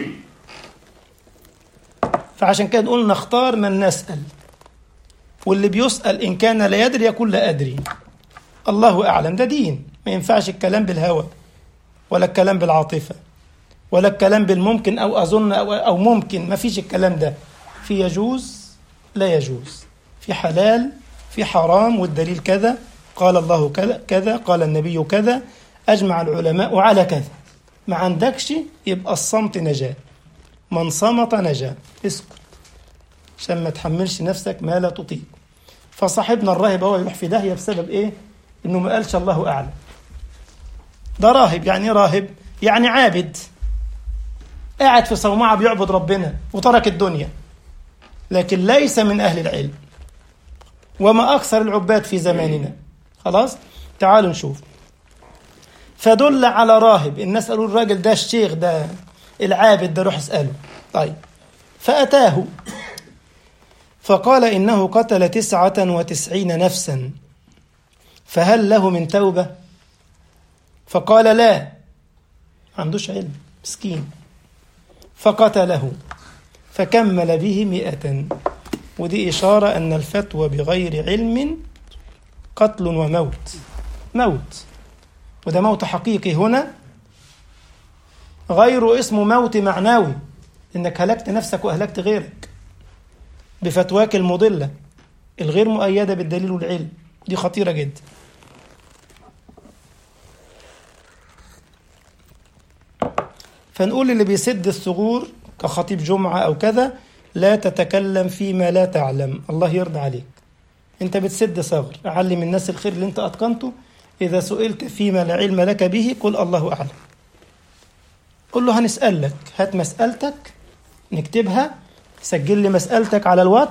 فعشان كده نقول نختار من نسأل واللي بيسأل إن كان لا يدري يقول لا أدري الله أعلم ده دين ما ينفعش الكلام بالهوى ولا الكلام بالعاطفة ولا الكلام بالممكن أو أظن أو, أو ممكن ما فيش الكلام ده في يجوز لا يجوز في حلال في حرام والدليل كذا قال الله كذا كذا قال النبي كذا أجمع العلماء على كذا ما عندكش يبقى الصمت نجاه من صمت نجا اسكت عشان ما تحملش نفسك ما لا تطيق فصاحبنا الراهب هو يروح في داهيه بسبب ايه؟ انه ما قالش الله اعلم. ده راهب يعني ايه راهب؟ يعني عابد. قاعد في صومعه بيعبد ربنا وترك الدنيا. لكن ليس من اهل العلم. وما اكثر العباد في زماننا. خلاص؟ تعالوا نشوف. فدل على راهب الناس قالوا الراجل ده الشيخ ده العابد ده روح اسأله طيب فأتاه فقال إنه قتل تسعة وتسعين نفسا فهل له من توبة فقال لا ما عندوش علم مسكين فقتله فكمل به مئة ودي إشارة أن الفتوى بغير علم قتل وموت موت وده موت حقيقي هنا غير اسمه موت معنوي انك هلكت نفسك واهلكت غيرك بفتواك المضله الغير مؤيده بالدليل والعلم دي خطيره جدا فنقول اللي بيسد الثغور كخطيب جمعه او كذا لا تتكلم فيما لا تعلم الله يرضى عليك انت بتسد ثغر علم الناس الخير اللي انت اتقنته اذا سئلت فيما لا علم لك به قل الله اعلم قل له هنسألك هات مسألتك نكتبها سجل لي مسألتك على الواتس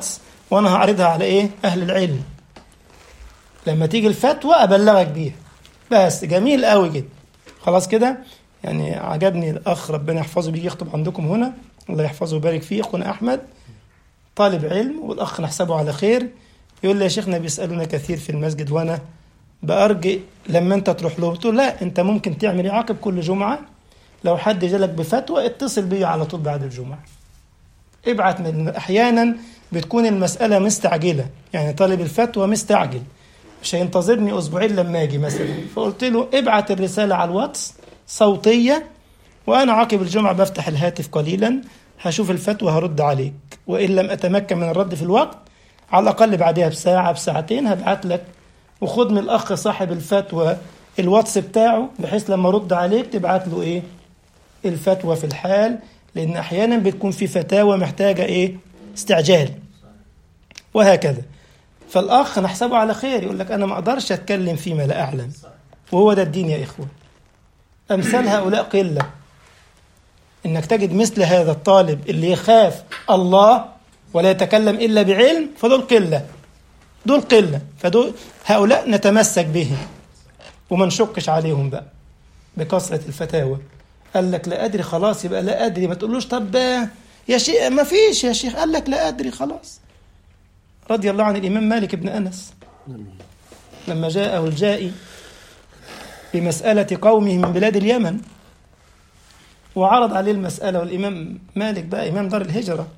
وانا هعرضها على ايه اهل العلم لما تيجي الفتوى ابلغك بيها بس جميل قوي كده خلاص كده يعني عجبني الاخ ربنا يحفظه بيجي يخطب عندكم هنا الله يحفظه ويبارك فيه اخونا احمد طالب علم والاخ نحسبه على خير يقول لي يا شيخنا بيسالونا كثير في المسجد وانا بارجئ لما انت تروح له قلت له لا انت ممكن تعمل يعاقب كل جمعه لو حد جالك بفتوى اتصل بي على طول بعد الجمعه ابعت من احيانا بتكون المساله مستعجله يعني طالب الفتوى مستعجل مش هينتظرني اسبوعين لما اجي مثلا فقلت له ابعت الرساله على الواتس صوتيه وانا عقب الجمعه بفتح الهاتف قليلا هشوف الفتوى هرد عليك وان لم اتمكن من الرد في الوقت على الاقل بعدها بساعه بساعتين هبعت لك وخد من الاخ صاحب الفتوى الواتس بتاعه بحيث لما ارد عليك تبعت له ايه الفتوى في الحال لان احيانا بتكون في فتاوى محتاجه ايه استعجال وهكذا فالاخ نحسبه على خير يقول لك انا ما اقدرش اتكلم فيما لا اعلم وهو ده الدين يا اخوه امثال هؤلاء قله انك تجد مثل هذا الطالب اللي يخاف الله ولا يتكلم الا بعلم فدول قله دول قله فدول هؤلاء نتمسك بهم وما نشكش عليهم بقى بكثره الفتاوى قال لك لا ادري خلاص يبقى لا ادري ما تقولوش طب يا شيخ ما فيش يا شيخ قال لك لا ادري خلاص رضي الله عن الامام مالك بن انس لما جاءه الجائي بمساله قومه من بلاد اليمن وعرض عليه المساله والامام مالك بقى امام دار الهجره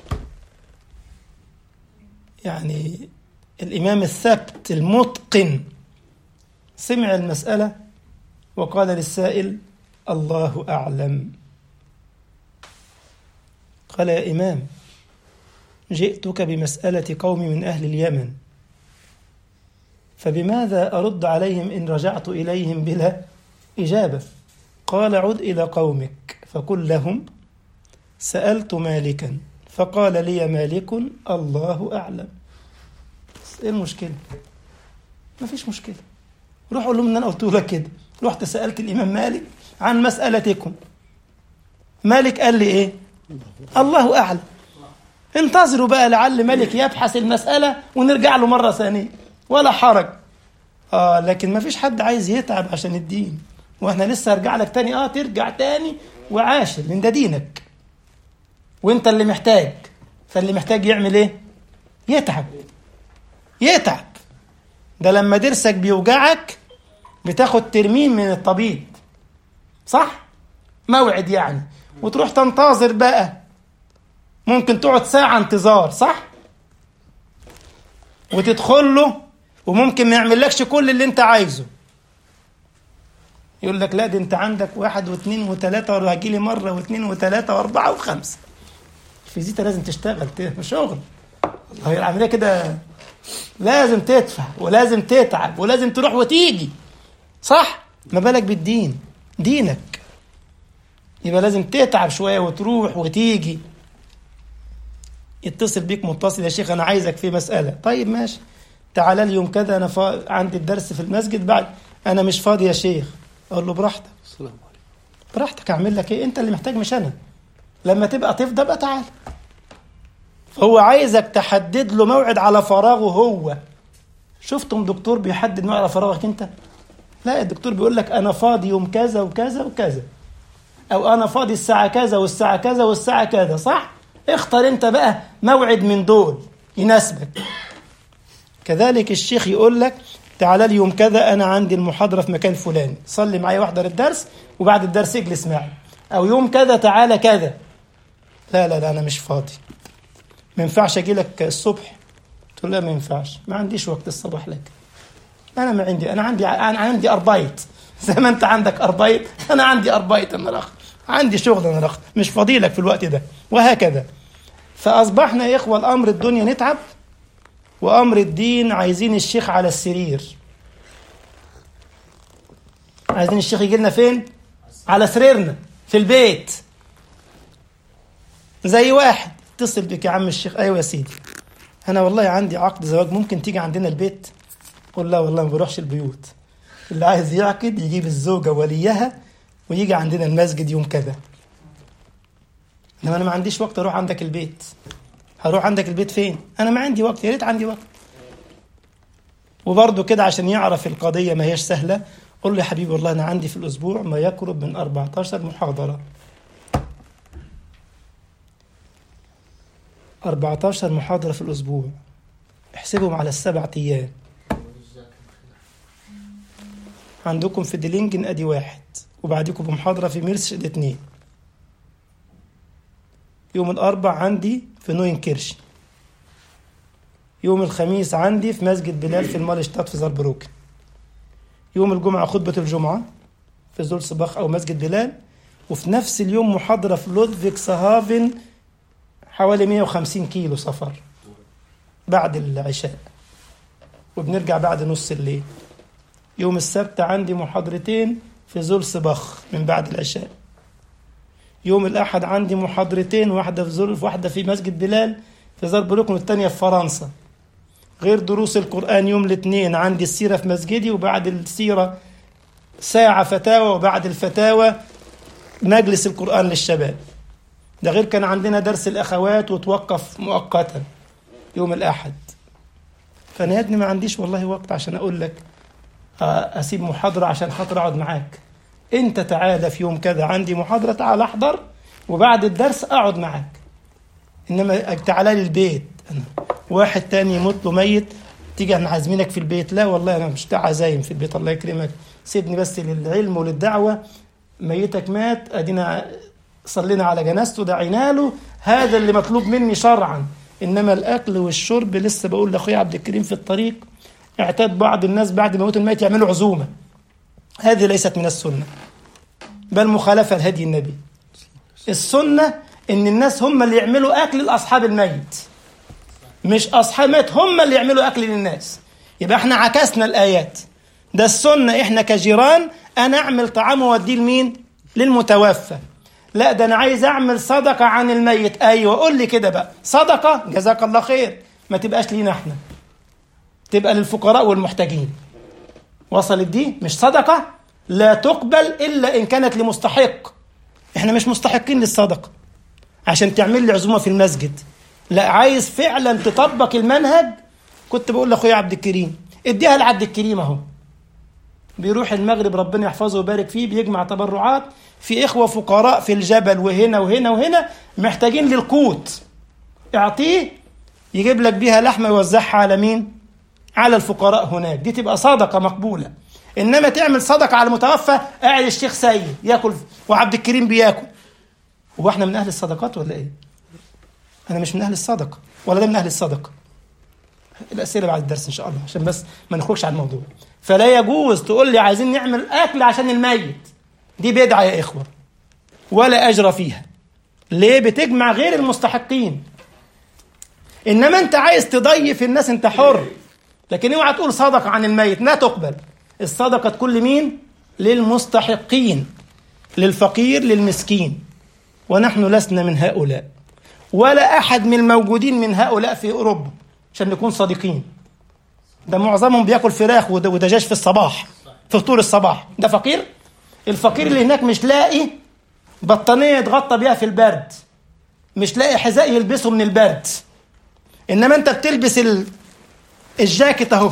يعني الامام الثبت المتقن سمع المساله وقال للسائل الله اعلم قال يا امام جئتك بمساله قوم من اهل اليمن فبماذا ارد عليهم ان رجعت اليهم بلا اجابه قال عد الى قومك فقل لهم سالت مالكا فقال لي مالك الله اعلم ايه المشكله ما فيش مشكله روح قول لهم ان انا قلت لك كده رحت سالت الامام مالك عن مسالتكم مالك قال لي ايه الله اعلم انتظروا بقى لعل ملك يبحث المسألة ونرجع له مرة ثانية ولا حرج اه لكن ما فيش حد عايز يتعب عشان الدين واحنا لسه هرجع لك تاني اه ترجع تاني وعاشر لان ده دينك وانت اللي محتاج فاللي محتاج يعمل ايه يتعب يتعب ده لما ضرسك بيوجعك بتاخد ترميم من الطبيب صح موعد يعني وتروح تنتظر بقى ممكن تقعد ساعة انتظار صح؟ وتدخل له وممكن ما يعملكش كل اللي انت عايزه يقول لك لا دي انت عندك واحد واثنين وثلاثة وهجي لي مرة واثنين وثلاثة وأربعة وخمسة الفيزيتا لازم تشتغل شغل والله العملية كده لازم تدفع ولازم تتعب ولازم تروح وتيجي صح؟ ما بالك بالدين دينك يبقى لازم تتعب شوية وتروح وتيجي يتصل بيك متصل يا شيخ انا عايزك في مساله طيب ماشي تعالى لي يوم كذا انا فا... عندي الدرس في المسجد بعد انا مش فاضي يا شيخ اقول له براحتك السلام عليكم براحتك اعمل لك ايه انت اللي محتاج مش انا لما تبقى تفضى بقى تعال هو عايزك تحدد له موعد على فراغه هو شفتم دكتور بيحدد موعد على فراغك انت لا الدكتور بيقول لك انا فاضي يوم كذا وكذا وكذا او انا فاضي الساعه كذا والساعه كذا والساعه كذا صح اختار انت بقى موعد من دول يناسبك كذلك الشيخ يقول لك تعالى لي يوم كذا انا عندي المحاضره في مكان فلاني صلي معايا واحضر الدرس وبعد الدرس اجلس معي او يوم كذا تعالى كذا لا لا لا انا مش فاضي ما ينفعش اجي لك الصبح تقول لا ما ينفعش ما عنديش وقت الصباح لك انا ما عندي انا عندي انا عندي اربايت زي ما انت عندك اربايت انا عندي اربايت انا الاخ عندي شغل انا الاخ مش فاضي لك في الوقت ده وهكذا فاصبحنا يا اخوه الامر الدنيا نتعب وامر الدين عايزين الشيخ على السرير عايزين الشيخ يجي لنا فين على سريرنا في البيت زي واحد اتصل بك يا عم الشيخ ايوه يا سيدي انا والله عندي عقد زواج ممكن تيجي عندنا البيت قول لا والله ما بروحش البيوت اللي عايز يعقد يجيب الزوجه وليها ويجي عندنا المسجد يوم كذا انما انا ما عنديش وقت اروح عندك البيت هروح عندك البيت فين انا ما عندي وقت يا ريت عندي وقت وبرضه كده عشان يعرف القضيه ما هيش سهله قول له يا حبيبي والله انا عندي في الاسبوع ما يقرب من 14 محاضره 14 محاضره في الاسبوع احسبهم على السبع ايام عندكم في ديلينجن ادي واحد وبعديكم بمحاضره في ميرس ادي اتنين يوم الاربع عندي في نوين كيرش يوم الخميس عندي في مسجد بلال في المالشتات في زربروكن يوم الجمعة خطبة الجمعة في زول صباح أو مسجد بلال وفي نفس اليوم محاضرة في لودفيك سهافن حوالي 150 كيلو سفر بعد العشاء وبنرجع بعد نص الليل يوم السبت عندي محاضرتين في زول صباخ من بعد العشاء يوم الأحد عندي محاضرتين واحدة في زول واحدة في مسجد بلال في زربروكن والتانية في فرنسا غير دروس القرآن يوم الاثنين عندي السيرة في مسجدي وبعد السيرة ساعة فتاوى وبعد الفتاوى مجلس القرآن للشباب ده غير كان عندنا درس الأخوات وتوقف مؤقتا يوم الأحد فأنا يا ابني ما عنديش والله وقت عشان أقول لك أسيب محاضرة عشان خاطر أقعد معاك أنت تعالى في يوم كذا عندي محاضرة تعال أحضر وبعد الدرس أقعد معاك إنما تعالى لي البيت أنا واحد تاني يموت له ميت تيجي احنا عازمينك في البيت لا والله انا مش عزايم في البيت الله يكرمك سيبني بس للعلم وللدعوه ميتك مات ادينا صلينا على جنازته دعينا له هذا اللي مطلوب مني شرعا انما الاكل والشرب لسه بقول لاخويا عبد الكريم في الطريق اعتاد بعض الناس بعد موت الميت يعملوا عزومه هذه ليست من السنه بل مخالفه لهدي النبي السنه ان الناس هم اللي يعملوا اكل لاصحاب الميت مش اصحاب مات هم اللي يعملوا اكل للناس يبقى احنا عكسنا الايات ده السنه احنا كجيران انا اعمل طعام واوديه لمين للمتوفى لا ده انا عايز اعمل صدقه عن الميت ايوه قول لي كده بقى صدقه جزاك الله خير ما تبقاش لينا احنا تبقى للفقراء والمحتاجين وصلت دي مش صدقه لا تقبل الا ان كانت لمستحق احنا مش مستحقين للصدقه عشان تعمل لي عزومه في المسجد لا عايز فعلا تطبق المنهج كنت بقول لاخويا عبد الكريم اديها لعبد الكريم اهو بيروح المغرب ربنا يحفظه ويبارك فيه بيجمع تبرعات في اخوه فقراء في الجبل وهنا وهنا وهنا محتاجين للقوت اعطيه يجيب لك بيها لحمه يوزعها على مين على الفقراء هناك دي تبقى صدقه مقبوله انما تعمل صدقه على المتوفى قاعد الشيخ سيد ياكل وعبد الكريم بياكل هو احنا من اهل الصدقات ولا ايه انا مش من اهل الصدقه ولا ده من اهل الصدقه الاسئله بعد الدرس ان شاء الله عشان بس ما نخرجش على الموضوع فلا يجوز تقول لي عايزين نعمل اكل عشان الميت دي بدعه يا اخوه ولا اجر فيها ليه بتجمع غير المستحقين انما انت عايز تضيف الناس انت حر لكن اوعى تقول صدقه عن الميت لا تقبل الصدقه تكون لمين للمستحقين للفقير للمسكين ونحن لسنا من هؤلاء ولا احد من الموجودين من هؤلاء في اوروبا عشان نكون صادقين ده معظمهم بياكل فراخ ودجاج في الصباح في فطور الصباح ده فقير الفقير اللي هناك مش لاقي بطانيه يتغطى بيها في البرد مش لاقي حذاء يلبسه من البرد انما انت بتلبس ال... الجاكيت اهو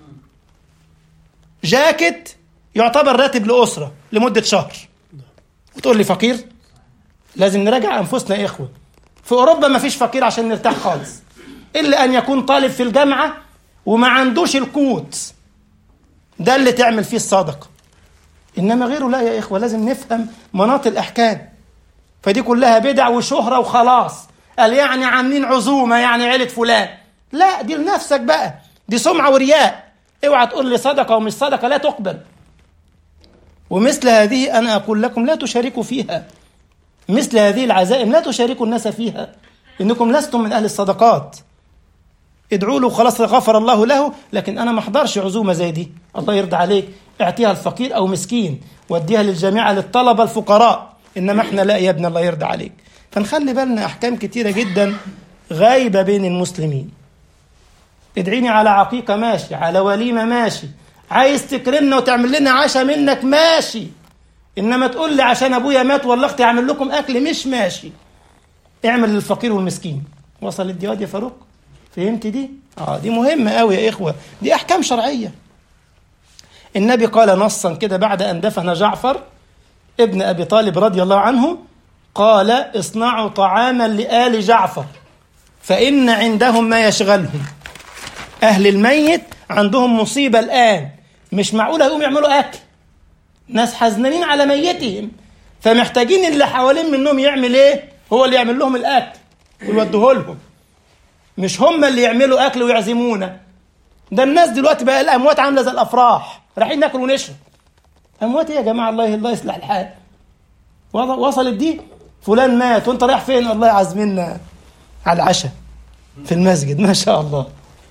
جاكيت يعتبر راتب لاسره لمده شهر وتقول لي فقير لازم نراجع انفسنا يا اخوه في اوروبا ما فيش فقير عشان نرتاح خالص الا ان يكون طالب في الجامعه وما عندوش القوت ده اللي تعمل فيه الصدقه انما غيره لا يا اخوه لازم نفهم مناط الاحكام فدي كلها بدع وشهره وخلاص قال يعني عاملين عزومه يعني عيله فلان لا دي لنفسك بقى دي سمعه ورياء اوعى تقول لي صدقه ومش صدقه لا تقبل ومثل هذه انا اقول لكم لا تشاركوا فيها مثل هذه العزائم لا تشاركوا الناس فيها انكم لستم من اهل الصدقات ادعوا له خلاص غفر الله له لكن انا ما احضرش عزومه زي دي الله يرضى عليك اعطيها الفقير او مسكين وديها للجامعه للطلبه الفقراء انما احنا لا يا ابن الله يرضى عليك فنخلي بالنا احكام كتيره جدا غايبه بين المسلمين ادعيني على عقيقه ماشي على وليمه ماشي عايز تكرمنا وتعمل لنا عشاء منك ماشي انما تقول لي عشان ابويا مات ولا اختي اعمل لكم اكل مش ماشي اعمل للفقير والمسكين وصلت دي واد يا فاروق فهمت دي اه دي مهمه قوي يا اخوه دي احكام شرعيه النبي قال نصا كده بعد ان دفن جعفر ابن ابي طالب رضي الله عنه قال اصنعوا طعاما لآل جعفر فإن عندهم ما يشغلهم أهل الميت عندهم مصيبة الآن مش معقول يقوم يعملوا أكل ناس حزنانين على ميتهم فمحتاجين اللي حوالين منهم يعمل إيه هو اللي يعمل لهم الأكل ويوديه لهم مش هم اللي يعملوا أكل ويعزمونا ده الناس دلوقتي بقى الأموات عاملة زي الأفراح رايحين ناكل ونشرب أموات إيه يا جماعة الله الله يصلح الحال وصلت دي فلان مات وانت رايح فين والله عازمينا على العشاء في المسجد ما شاء الله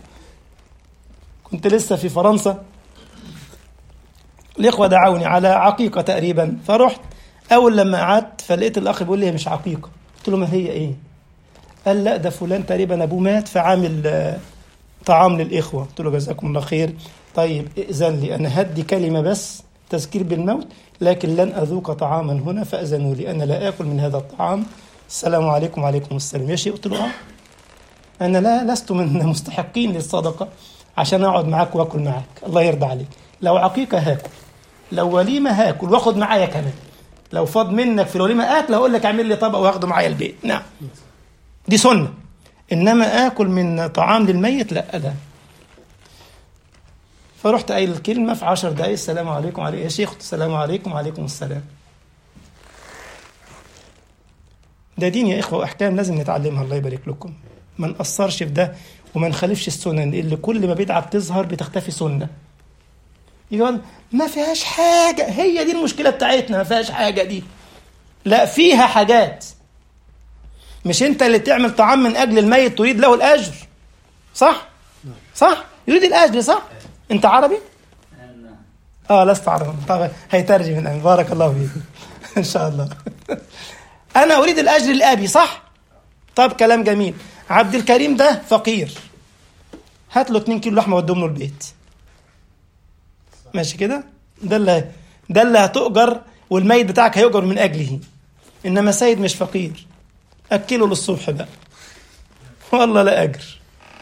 كنت لسه في فرنسا الإخوة دعوني على عقيقة تقريبا فرحت أول لما قعدت فلقيت الأخ بيقول لي مش عقيقة قلت له ما هي إيه قال لا ده فلان تقريبا أبوه مات فعامل طعام للإخوة قلت له جزاكم الله خير طيب ائذن لي أنا هدي كلمة بس تذكير بالموت لكن لن أذوق طعاما هنا فأذنوا لي أنا لا آكل من هذا الطعام السلام عليكم وعليكم السلام يا شيخ قلت له آه أنا لا لست من مستحقين للصدقة عشان أقعد معاك وآكل معاك الله يرضى عليك لو عقيقة هاكل لو وليمة هاكل واخد معايا كمان لو فاض منك في الوليمة أكل هقول لك اعمل لي طبق واخده معايا البيت نعم دي سنة إنما آكل من طعام للميت لا لا فرحت قايل الكلمة في عشر دقايق السلام عليكم عليكم يا شيخ السلام عليكم وعليكم السلام ده دين يا إخوة وأحكام لازم نتعلمها الله يبارك لكم ما نقصرش في ده وما نخالفش السنن اللي كل ما بدعة بتظهر بتختفي سنة يقول ما فيهاش حاجة هي دي المشكلة بتاعتنا ما فيهاش حاجة دي لا فيها حاجات مش انت اللي تعمل طعام من اجل الميت تريد له الاجر صح صح يريد الاجر صح انت عربي اه لست عربي طب هيترجم الان بارك الله فيك ان شاء الله انا اريد الاجر لابي صح طب كلام جميل عبد الكريم ده فقير هات له 2 كيلو لحمه ودهم له البيت ماشي كده ده اللي ده اللي هتؤجر والميت بتاعك هيؤجر من اجله انما سيد مش فقير اكله للصبح بقى والله لا اجر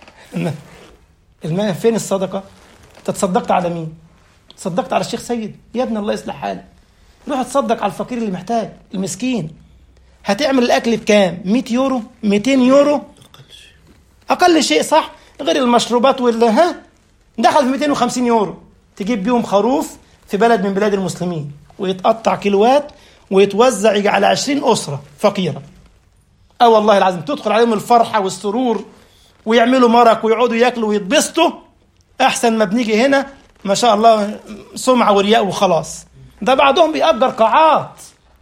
الماء فين الصدقه انت تصدقت على مين تصدقت على الشيخ سيد يا ابن الله يصلح حالك روح تصدق على الفقير اللي محتاج المسكين هتعمل الاكل بكام 100 يورو 200 يورو اقل شيء صح غير المشروبات واللي ها دخل في 250 يورو تجيب بيهم خروف في بلد من بلاد المسلمين ويتقطع كيلوات ويتوزع يجي على 20 اسره فقيره اه والله العظيم تدخل عليهم الفرحه والسرور ويعملوا مرق ويقعدوا ياكلوا ويتبسطوا احسن ما بنيجي هنا ما شاء الله سمعه ورياء وخلاص ده بعضهم بيأجر قاعات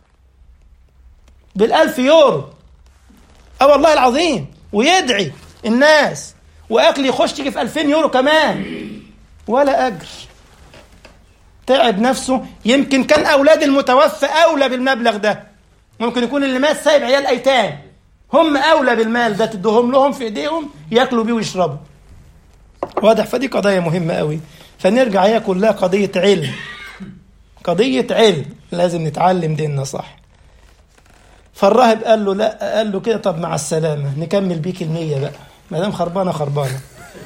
بالألف يورو اه والله العظيم ويدعي الناس واكل يخش يجي في 2000 يورو كمان ولا اجر تعب نفسه يمكن كان اولاد المتوفى اولى بالمبلغ ده ممكن يكون اللي مات سايب عيال ايتام هم اولى بالمال ده تدوهم لهم في ايديهم ياكلوا بيه ويشربوا واضح فدي قضايا مهمه قوي فنرجع هي كلها قضيه علم قضيه علم لازم نتعلم ديننا صح فالراهب قال له لا قال له كده طب مع السلامه نكمل بيك المية بقى ما دام خربانه خربانه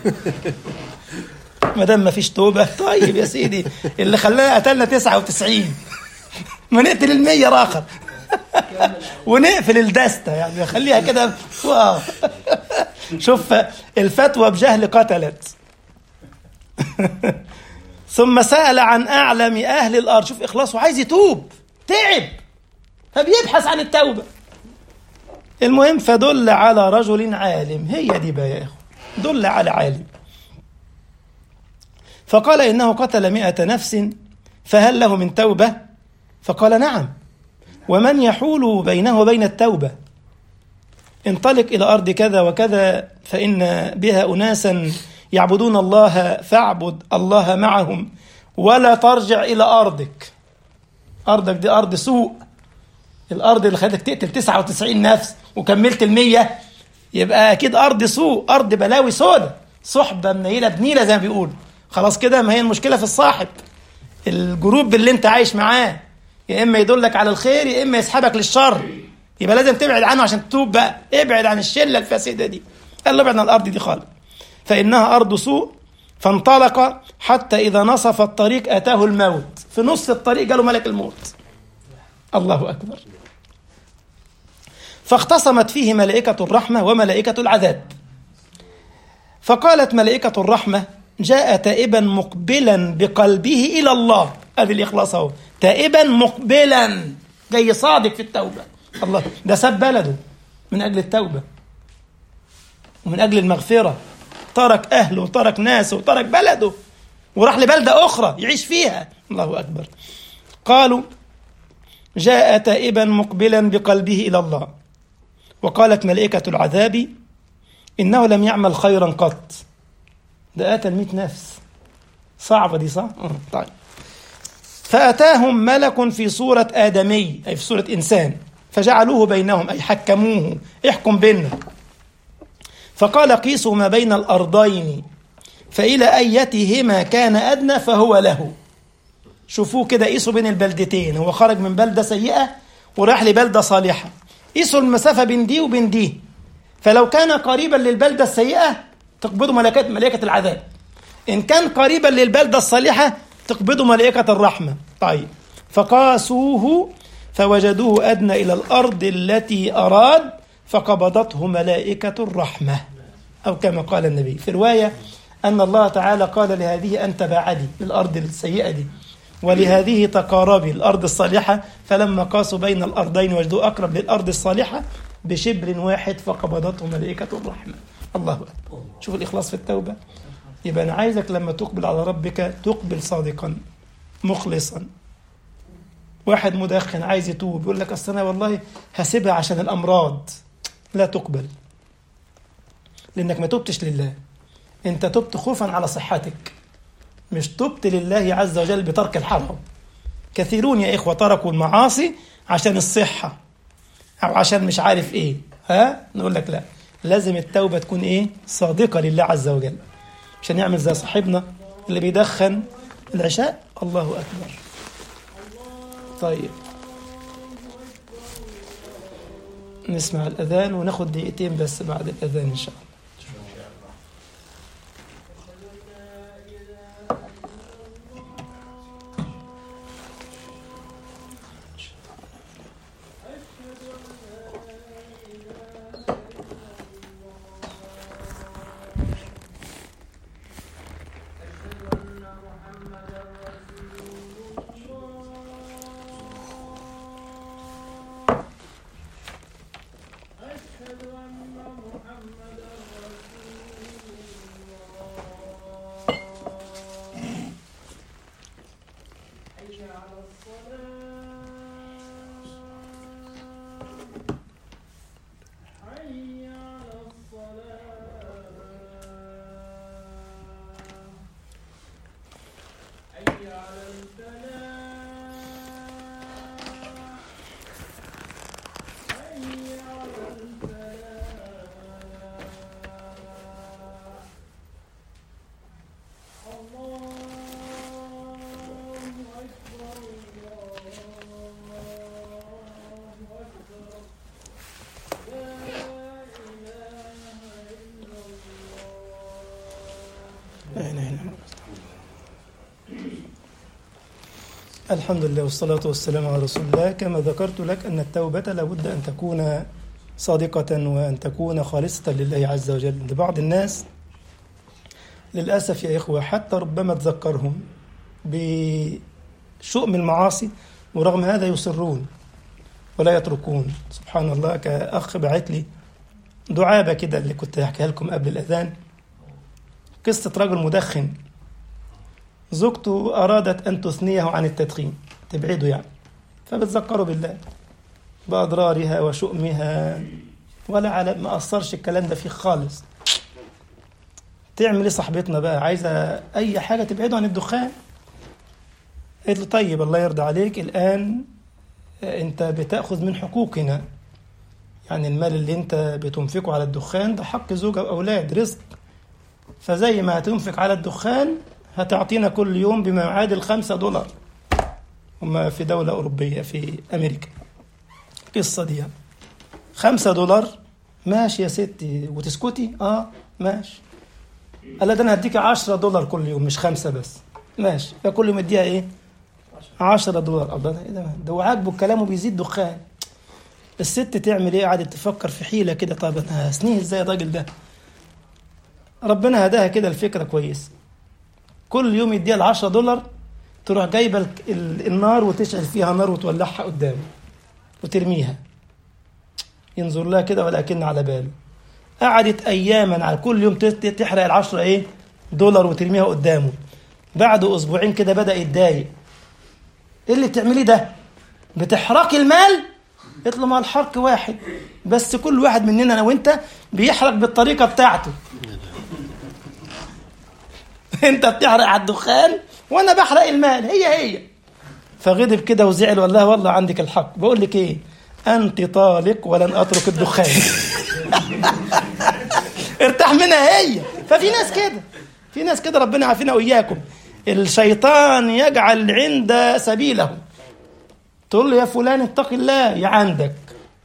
ما دام ما فيش توبه طيب يا سيدي اللي خلانا قتلنا 99 ما نقتل المية راخر ونقفل الدستة يعني نخليها كده واو شوف الفتوى بجهل قتلت ثم سأل عن أعلم أهل الأرض شوف إخلاصه عايز يتوب تعب فبيبحث عن التوبة المهم فدل على رجل عالم هي دي بقى يا إخوة دل على عالم فقال إنه قتل مئة نفس فهل له من توبة فقال نعم ومن يحول بينه وبين التوبة انطلق إلى أرض كذا وكذا فإن بها أناسا يعبدون الله فاعبد الله معهم ولا ترجع إلى أرضك أرضك دي أرض سوء الأرض اللي خلتك تقتل 99 نفس وكملت المية يبقى أكيد أرض سوء أرض بلاوي سودة صحبة منيلة بنيلة زي ما بيقول خلاص كده ما هي المشكلة في الصاحب الجروب اللي انت عايش معاه يا اما يدلك على الخير يا اما يسحبك للشر يبقى لازم تبعد عنه عشان تتوب بقى ابعد عن الشله الفاسده دي قال له ابعد عن الارض دي خالص فانها ارض سوء فانطلق حتى اذا نصف الطريق اتاه الموت في نص الطريق جاله ملك الموت الله اكبر فاختصمت فيه ملائكه الرحمه وملائكه العذاب فقالت ملائكه الرحمه جاء تائبا مقبلا بقلبه الى الله ادي الاخلاص اهو تائبا مقبلا جاي صادق في التوبه الله ده ساب بلده من اجل التوبه ومن اجل المغفره ترك اهله وترك ناسه وترك بلده وراح لبلده اخرى يعيش فيها الله اكبر قالوا جاء تائبا مقبلا بقلبه الى الله وقالت ملائكه العذاب انه لم يعمل خيرا قط ده قتل 100 نفس صعبه دي صح؟ طيب فأتاهم ملك في صورة آدمي أي في صورة إنسان فجعلوه بينهم أي حكموه احكم بيننا فقال قيسوا ما بين الأرضين فإلى أيتهما كان أدنى فهو له شوفوه كده قيسوا بين البلدتين هو خرج من بلدة سيئة وراح لبلدة صالحة قيسوا المسافة بين دي وبين دي فلو كان قريبا للبلدة السيئة تقبضه ملكات ملائكة العذاب إن كان قريبا للبلدة الصالحة تقبضه ملائكة الرحمة طيب فقاسوه فوجدوه أدنى إلى الأرض التي أراد فقبضته ملائكة الرحمة أو كما قال النبي في رواية أن الله تعالى قال لهذه أنت بعدي للأرض السيئة دي ولهذه تقاربي الأرض الصالحة فلما قاسوا بين الأرضين وجدوا أقرب للأرض الصالحة بشبر واحد فقبضته ملائكة الرحمة الله أكبر شوف الإخلاص في التوبة يبقى أنا عايزك لما تقبل على ربك تقبل صادقا مخلصا واحد مدخن عايز يتوب يقول لك أصل أنا والله هسيبها عشان الأمراض لا تقبل لأنك ما تبتش لله أنت تبت خوفا على صحتك مش تبت لله عز وجل بترك الحرام كثيرون يا إخوة تركوا المعاصي عشان الصحة أو عشان مش عارف إيه ها نقول لك لا لازم التوبة تكون إيه صادقة لله عز وجل عشان يعمل زي صاحبنا اللي بيدخن العشاء الله أكبر طيب نسمع الأذان وناخد دقيقتين بس بعد الأذان إن شاء الله الحمد لله والصلاة والسلام على رسول الله كما ذكرت لك أن التوبة لابد أن تكون صادقة وأن تكون خالصة لله عز وجل لبعض الناس للأسف يا إخوة حتى ربما تذكرهم بشؤم المعاصي ورغم هذا يصرون ولا يتركون سبحان الله كأخ بعت لي دعابة كده اللي كنت أحكيها لكم قبل الأذان قصة رجل مدخن زوجته أرادت أن تثنيه عن التدخين تبعده يعني فبتذكره بالله بأضرارها وشؤمها ولا على ما أثرش الكلام ده فيه خالص تعمل ايه صاحبتنا بقى عايزة أي حاجة تبعده عن الدخان قالت له طيب الله يرضى عليك الآن أنت بتأخذ من حقوقنا يعني المال اللي أنت بتنفقه على الدخان ده حق زوجة وأولاد رزق فزي ما هتنفق على الدخان هتعطينا كل يوم بما يعادل خمسة دولار هم في دولة أوروبية في أمريكا القصة دي يعني. خمسة دولار ماشي يا ستي وتسكتي اه ماشي قال ده انا هديك 10 دولار كل يوم مش خمسة بس ماشي فكل يوم اديها ايه 10 دولار الله ده ايه ده ده هو عاجبه الكلام وبيزيد دخان الست تعمل ايه قعدت تفكر في حيلة كده طب انا هسنيه ازاي الراجل ده ربنا هداها كده الفكرة كويس كل يوم يديها ال 10 دولار تروح جايبه ال- ال- النار وتشعل فيها نار وتولعها قدامه وترميها ينظر لها كده ولكن على باله قعدت اياما على كل يوم تت- تحرق العشرة ايه دولار وترميها قدامه بعد اسبوعين كده بدا يتضايق ايه اللي بتعمليه ده بتحرقي المال قلت له ما الحرق واحد بس كل واحد مننا انا وانت بيحرق بالطريقه بتاعته انت بتحرق على الدخان وانا بحرق المال هي هي فغضب كده وزعل والله والله عندك الحق بقول لك ايه انت طالق ولن اترك الدخان ارتاح منها هي ففي ناس كده في ناس كده ربنا عافينا واياكم الشيطان يجعل عند سبيله تقول له يا فلان اتق الله يا عندك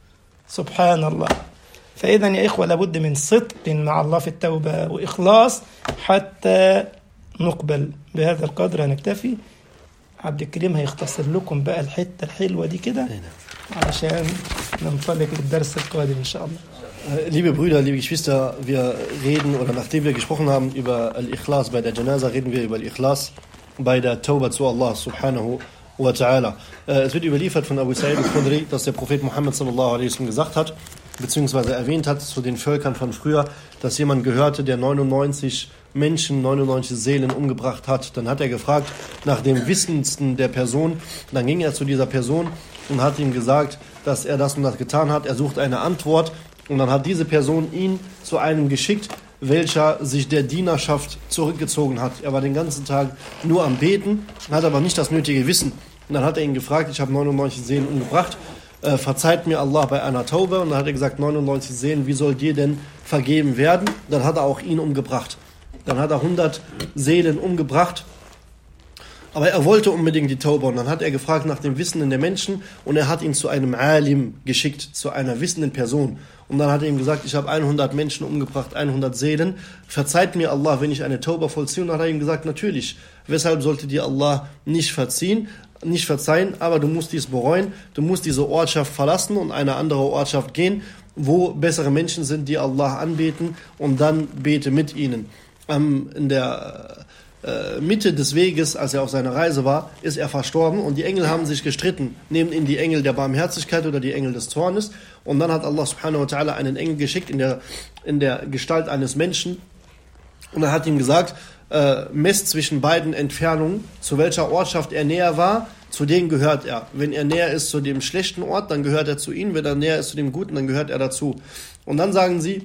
سبحان الله فإذا يا إخوة لابد من صدق مع الله في التوبة وإخلاص حتى نقبل بهذا القدر هنكتفي عبد الكريم هيختصر لكم بقى الحتة الحلوة دي كده علشان ننطلق للدرس القادم إن شاء الله Äh, Liebe Brüder, liebe Geschwister, wir reden oder nachdem wir gesprochen haben über Al-Ikhlas bei der Janaza, reden wir über Al-Ikhlas bei der Tauba zu Allah subhanahu wa ta'ala. Äh, Es wird überliefert von Abu Sa'id al-Khudri, dass der Prophet Muhammad sallallahu alaihi wasallam gesagt hat, beziehungsweise erwähnt hat zu den Völkern von früher, dass jemand gehörte, der 99 Menschen, 99 Seelen umgebracht hat. Dann hat er gefragt nach dem Wissendsten der Person. Dann ging er zu dieser Person und hat ihm gesagt, dass er das und das getan hat. Er sucht eine Antwort und dann hat diese Person ihn zu einem geschickt, welcher sich der Dienerschaft zurückgezogen hat. Er war den ganzen Tag nur am Beten, hat aber nicht das nötige Wissen. Und dann hat er ihn gefragt, ich habe 99 Seelen umgebracht, äh, verzeiht mir Allah bei einer Taube. Und dann hat er gesagt, 99 Seelen, wie soll dir denn vergeben werden? Dann hat er auch ihn umgebracht. Dann hat er 100 Seelen umgebracht. Aber er wollte unbedingt die Tauba und dann hat er gefragt nach dem Wissenden der Menschen und er hat ihn zu einem Alim geschickt, zu einer wissenden Person. Und dann hat er ihm gesagt, ich habe 100 Menschen umgebracht, 100 Seelen. Verzeiht mir Allah, wenn ich eine Tauba vollziehe. Und dann hat er ihm gesagt, natürlich. Weshalb sollte dir Allah nicht verziehen? Nicht verzeihen, aber du musst dies bereuen. Du musst diese Ortschaft verlassen und eine andere Ortschaft gehen, wo bessere Menschen sind, die Allah anbeten und dann bete mit ihnen. Ähm, in der äh, Mitte des Weges, als er auf seiner Reise war, ist er verstorben und die Engel haben sich gestritten. Nehmen ihn die Engel der Barmherzigkeit oder die Engel des Zornes. Und dann hat Allah subhanahu wa ta'ala einen Engel geschickt in der, in der Gestalt eines Menschen. Und er hat ihm gesagt, äh, messt zwischen beiden Entfernungen, zu welcher Ortschaft er näher war, zu denen gehört er. Wenn er näher ist zu dem schlechten Ort, dann gehört er zu ihnen. Wenn er näher ist zu dem guten, dann gehört er dazu. Und dann sagen sie,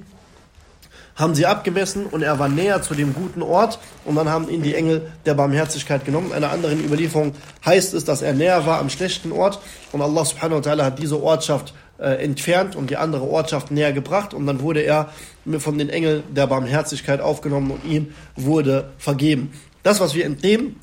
haben sie abgemessen und er war näher zu dem guten Ort und dann haben ihn die Engel der Barmherzigkeit genommen. In einer anderen Überlieferung heißt es, dass er näher war am schlechten Ort und Allah subhanahu wa ta'ala hat diese Ortschaft äh, entfernt und die andere Ortschaft näher gebracht und dann wurde er von den Engeln der Barmherzigkeit aufgenommen und ihm wurde vergeben. Das, was wir entnehmen,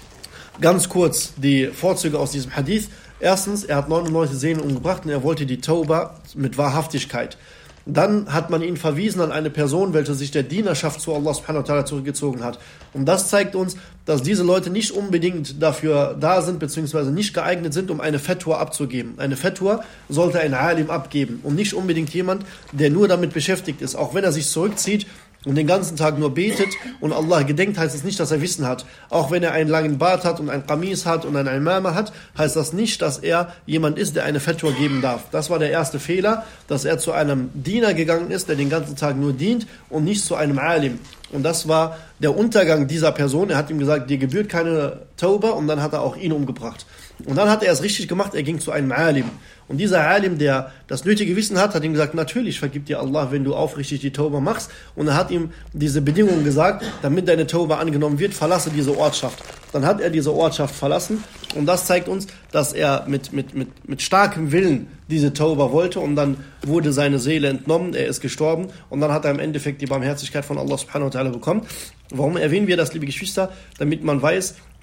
ganz kurz die Vorzüge aus diesem Hadith. Erstens, er hat 99 Seelen umgebracht und er wollte die Tauba mit Wahrhaftigkeit. Dann hat man ihn verwiesen an eine Person, welche sich der Dienerschaft zu Allah subhanahu wa ta'ala zurückgezogen hat. Und das zeigt uns, dass diese Leute nicht unbedingt dafür da sind, beziehungsweise nicht geeignet sind, um eine Fetua abzugeben. Eine Fetua sollte ein Alim abgeben und nicht unbedingt jemand, der nur damit beschäftigt ist. Auch wenn er sich zurückzieht und den ganzen Tag nur betet und Allah gedenkt, heißt es nicht, dass er Wissen hat. Auch wenn er einen langen Bart hat und ein Qamis hat und ein Imama hat, heißt das nicht, dass er jemand ist, der eine Fetua geben darf. Das war der erste Fehler, dass er zu einem Diener gegangen ist, der den ganzen Tag nur dient und nicht zu einem Alim. Und das war der Untergang dieser Person. Er hat ihm gesagt, dir gebührt keine Tauba und dann hat er auch ihn umgebracht. Und dann hat er es richtig gemacht, er ging zu einem Alim. Und dieser Alim, der das nötige Wissen hat, hat ihm gesagt, natürlich vergibt dir Allah, wenn du aufrichtig die Tauba machst. Und er hat ihm diese Bedingungen gesagt, damit deine Tauba angenommen wird, verlasse diese Ortschaft. Dann hat er diese Ortschaft verlassen. Und das zeigt uns, dass er mit, mit, mit, mit starkem Willen diese Tauba wollte. Und dann wurde seine Seele entnommen, er ist gestorben. Und dann hat er im Endeffekt die Barmherzigkeit von Allah subhanahu wa ta'ala bekommen. Warum erwähnen wir das, liebe Geschwister? Damit man weiß,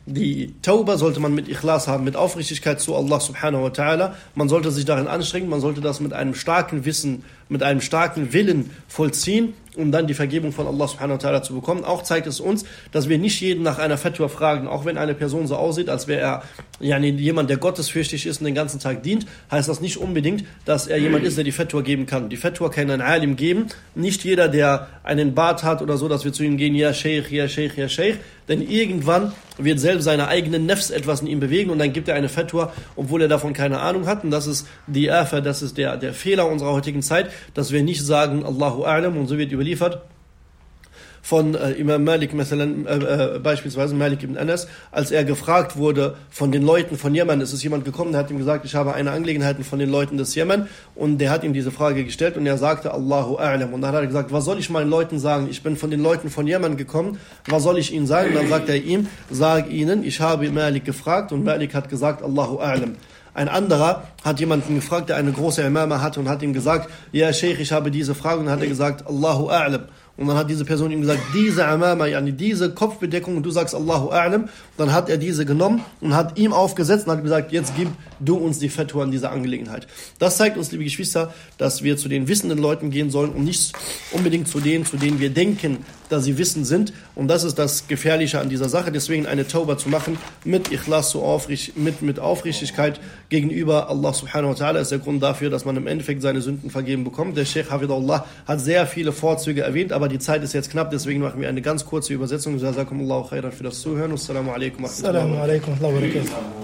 Die Tauba sollte man mit Ikhlas haben, mit Aufrichtigkeit zu Allah subhanahu wa ta'ala. Man sollte sich darin anstrengen, man sollte das mit einem starken Wissen, mit einem starken Willen vollziehen, um dann die Vergebung von Allah subhanahu wa ta'ala zu bekommen. Auch zeigt es uns, dass wir nicht jeden nach einer Fatwa fragen, auch wenn eine Person so aussieht, als wäre er ja, jemand, der gottesfürchtig ist und den ganzen Tag dient, heißt das nicht unbedingt, dass er jemand ist, der die Fatwa geben kann. Die Fatwa kann ein Alim geben. Nicht jeder, der einen Bart hat oder so, dass wir zu ihm gehen, ja Sheikh, ja Sheikh, ja Sheikh. Denn irgendwann wird selbst seine eigenen Nefs etwas in ihm bewegen und dann gibt er eine Fatwa, obwohl er davon keine Ahnung hat. Und das ist die Afa, das ist der, der Fehler unserer heutigen Zeit, dass wir nicht sagen, Allahu A'lam, und so wird überliefert, von äh, Imam Malik äh, äh, beispielsweise Malik ibn Anas, als er gefragt wurde von den Leuten von Jemen, es ist jemand gekommen, der hat ihm gesagt, ich habe eine Angelegenheit von den Leuten des Jemen und der hat ihm diese Frage gestellt und er sagte Allahu A'lam und dann hat er gesagt, was soll ich meinen Leuten sagen? Ich bin von den Leuten von Jemen gekommen, was soll ich ihnen sagen? Und dann sagt er ihm, sag ihnen, ich habe Malik gefragt und Malik hat gesagt Allahu A'lam. Ein anderer hat jemanden gefragt, der eine große Imama hatte und hat ihm gesagt, ja Sheikh, ich habe diese Frage und dann hat er gesagt, Allahu A'lam. Und dann hat diese Person ihm gesagt, diese Amama, yani diese Kopfbedeckung, und du sagst Allahu A'lam. Dann hat er diese genommen und hat ihm aufgesetzt und hat gesagt, jetzt gib du uns die Fatwa in dieser Angelegenheit. Das zeigt uns, liebe Geschwister, dass wir zu den wissenden Leuten gehen sollen und nicht unbedingt zu denen, zu denen wir denken, dass sie wissen sind. Und das ist das Gefährliche an dieser Sache. Deswegen eine Tauba zu machen mit Ikhlas, so aufrichtig, mit, mit Aufrichtigkeit gegenüber Allah subhanahu wa ta'ala ist der Grund dafür, dass man im Endeffekt seine Sünden vergeben bekommt. Der Sheikh Hafidullah hat sehr viele Vorzüge erwähnt, aber die Zeit ist jetzt knapp, deswegen machen wir eine ganz kurze Übersetzung. Jazakumullahu khairan für das Zuhören. Assalamu alaikum wa rahmatullahi wa barakatuh.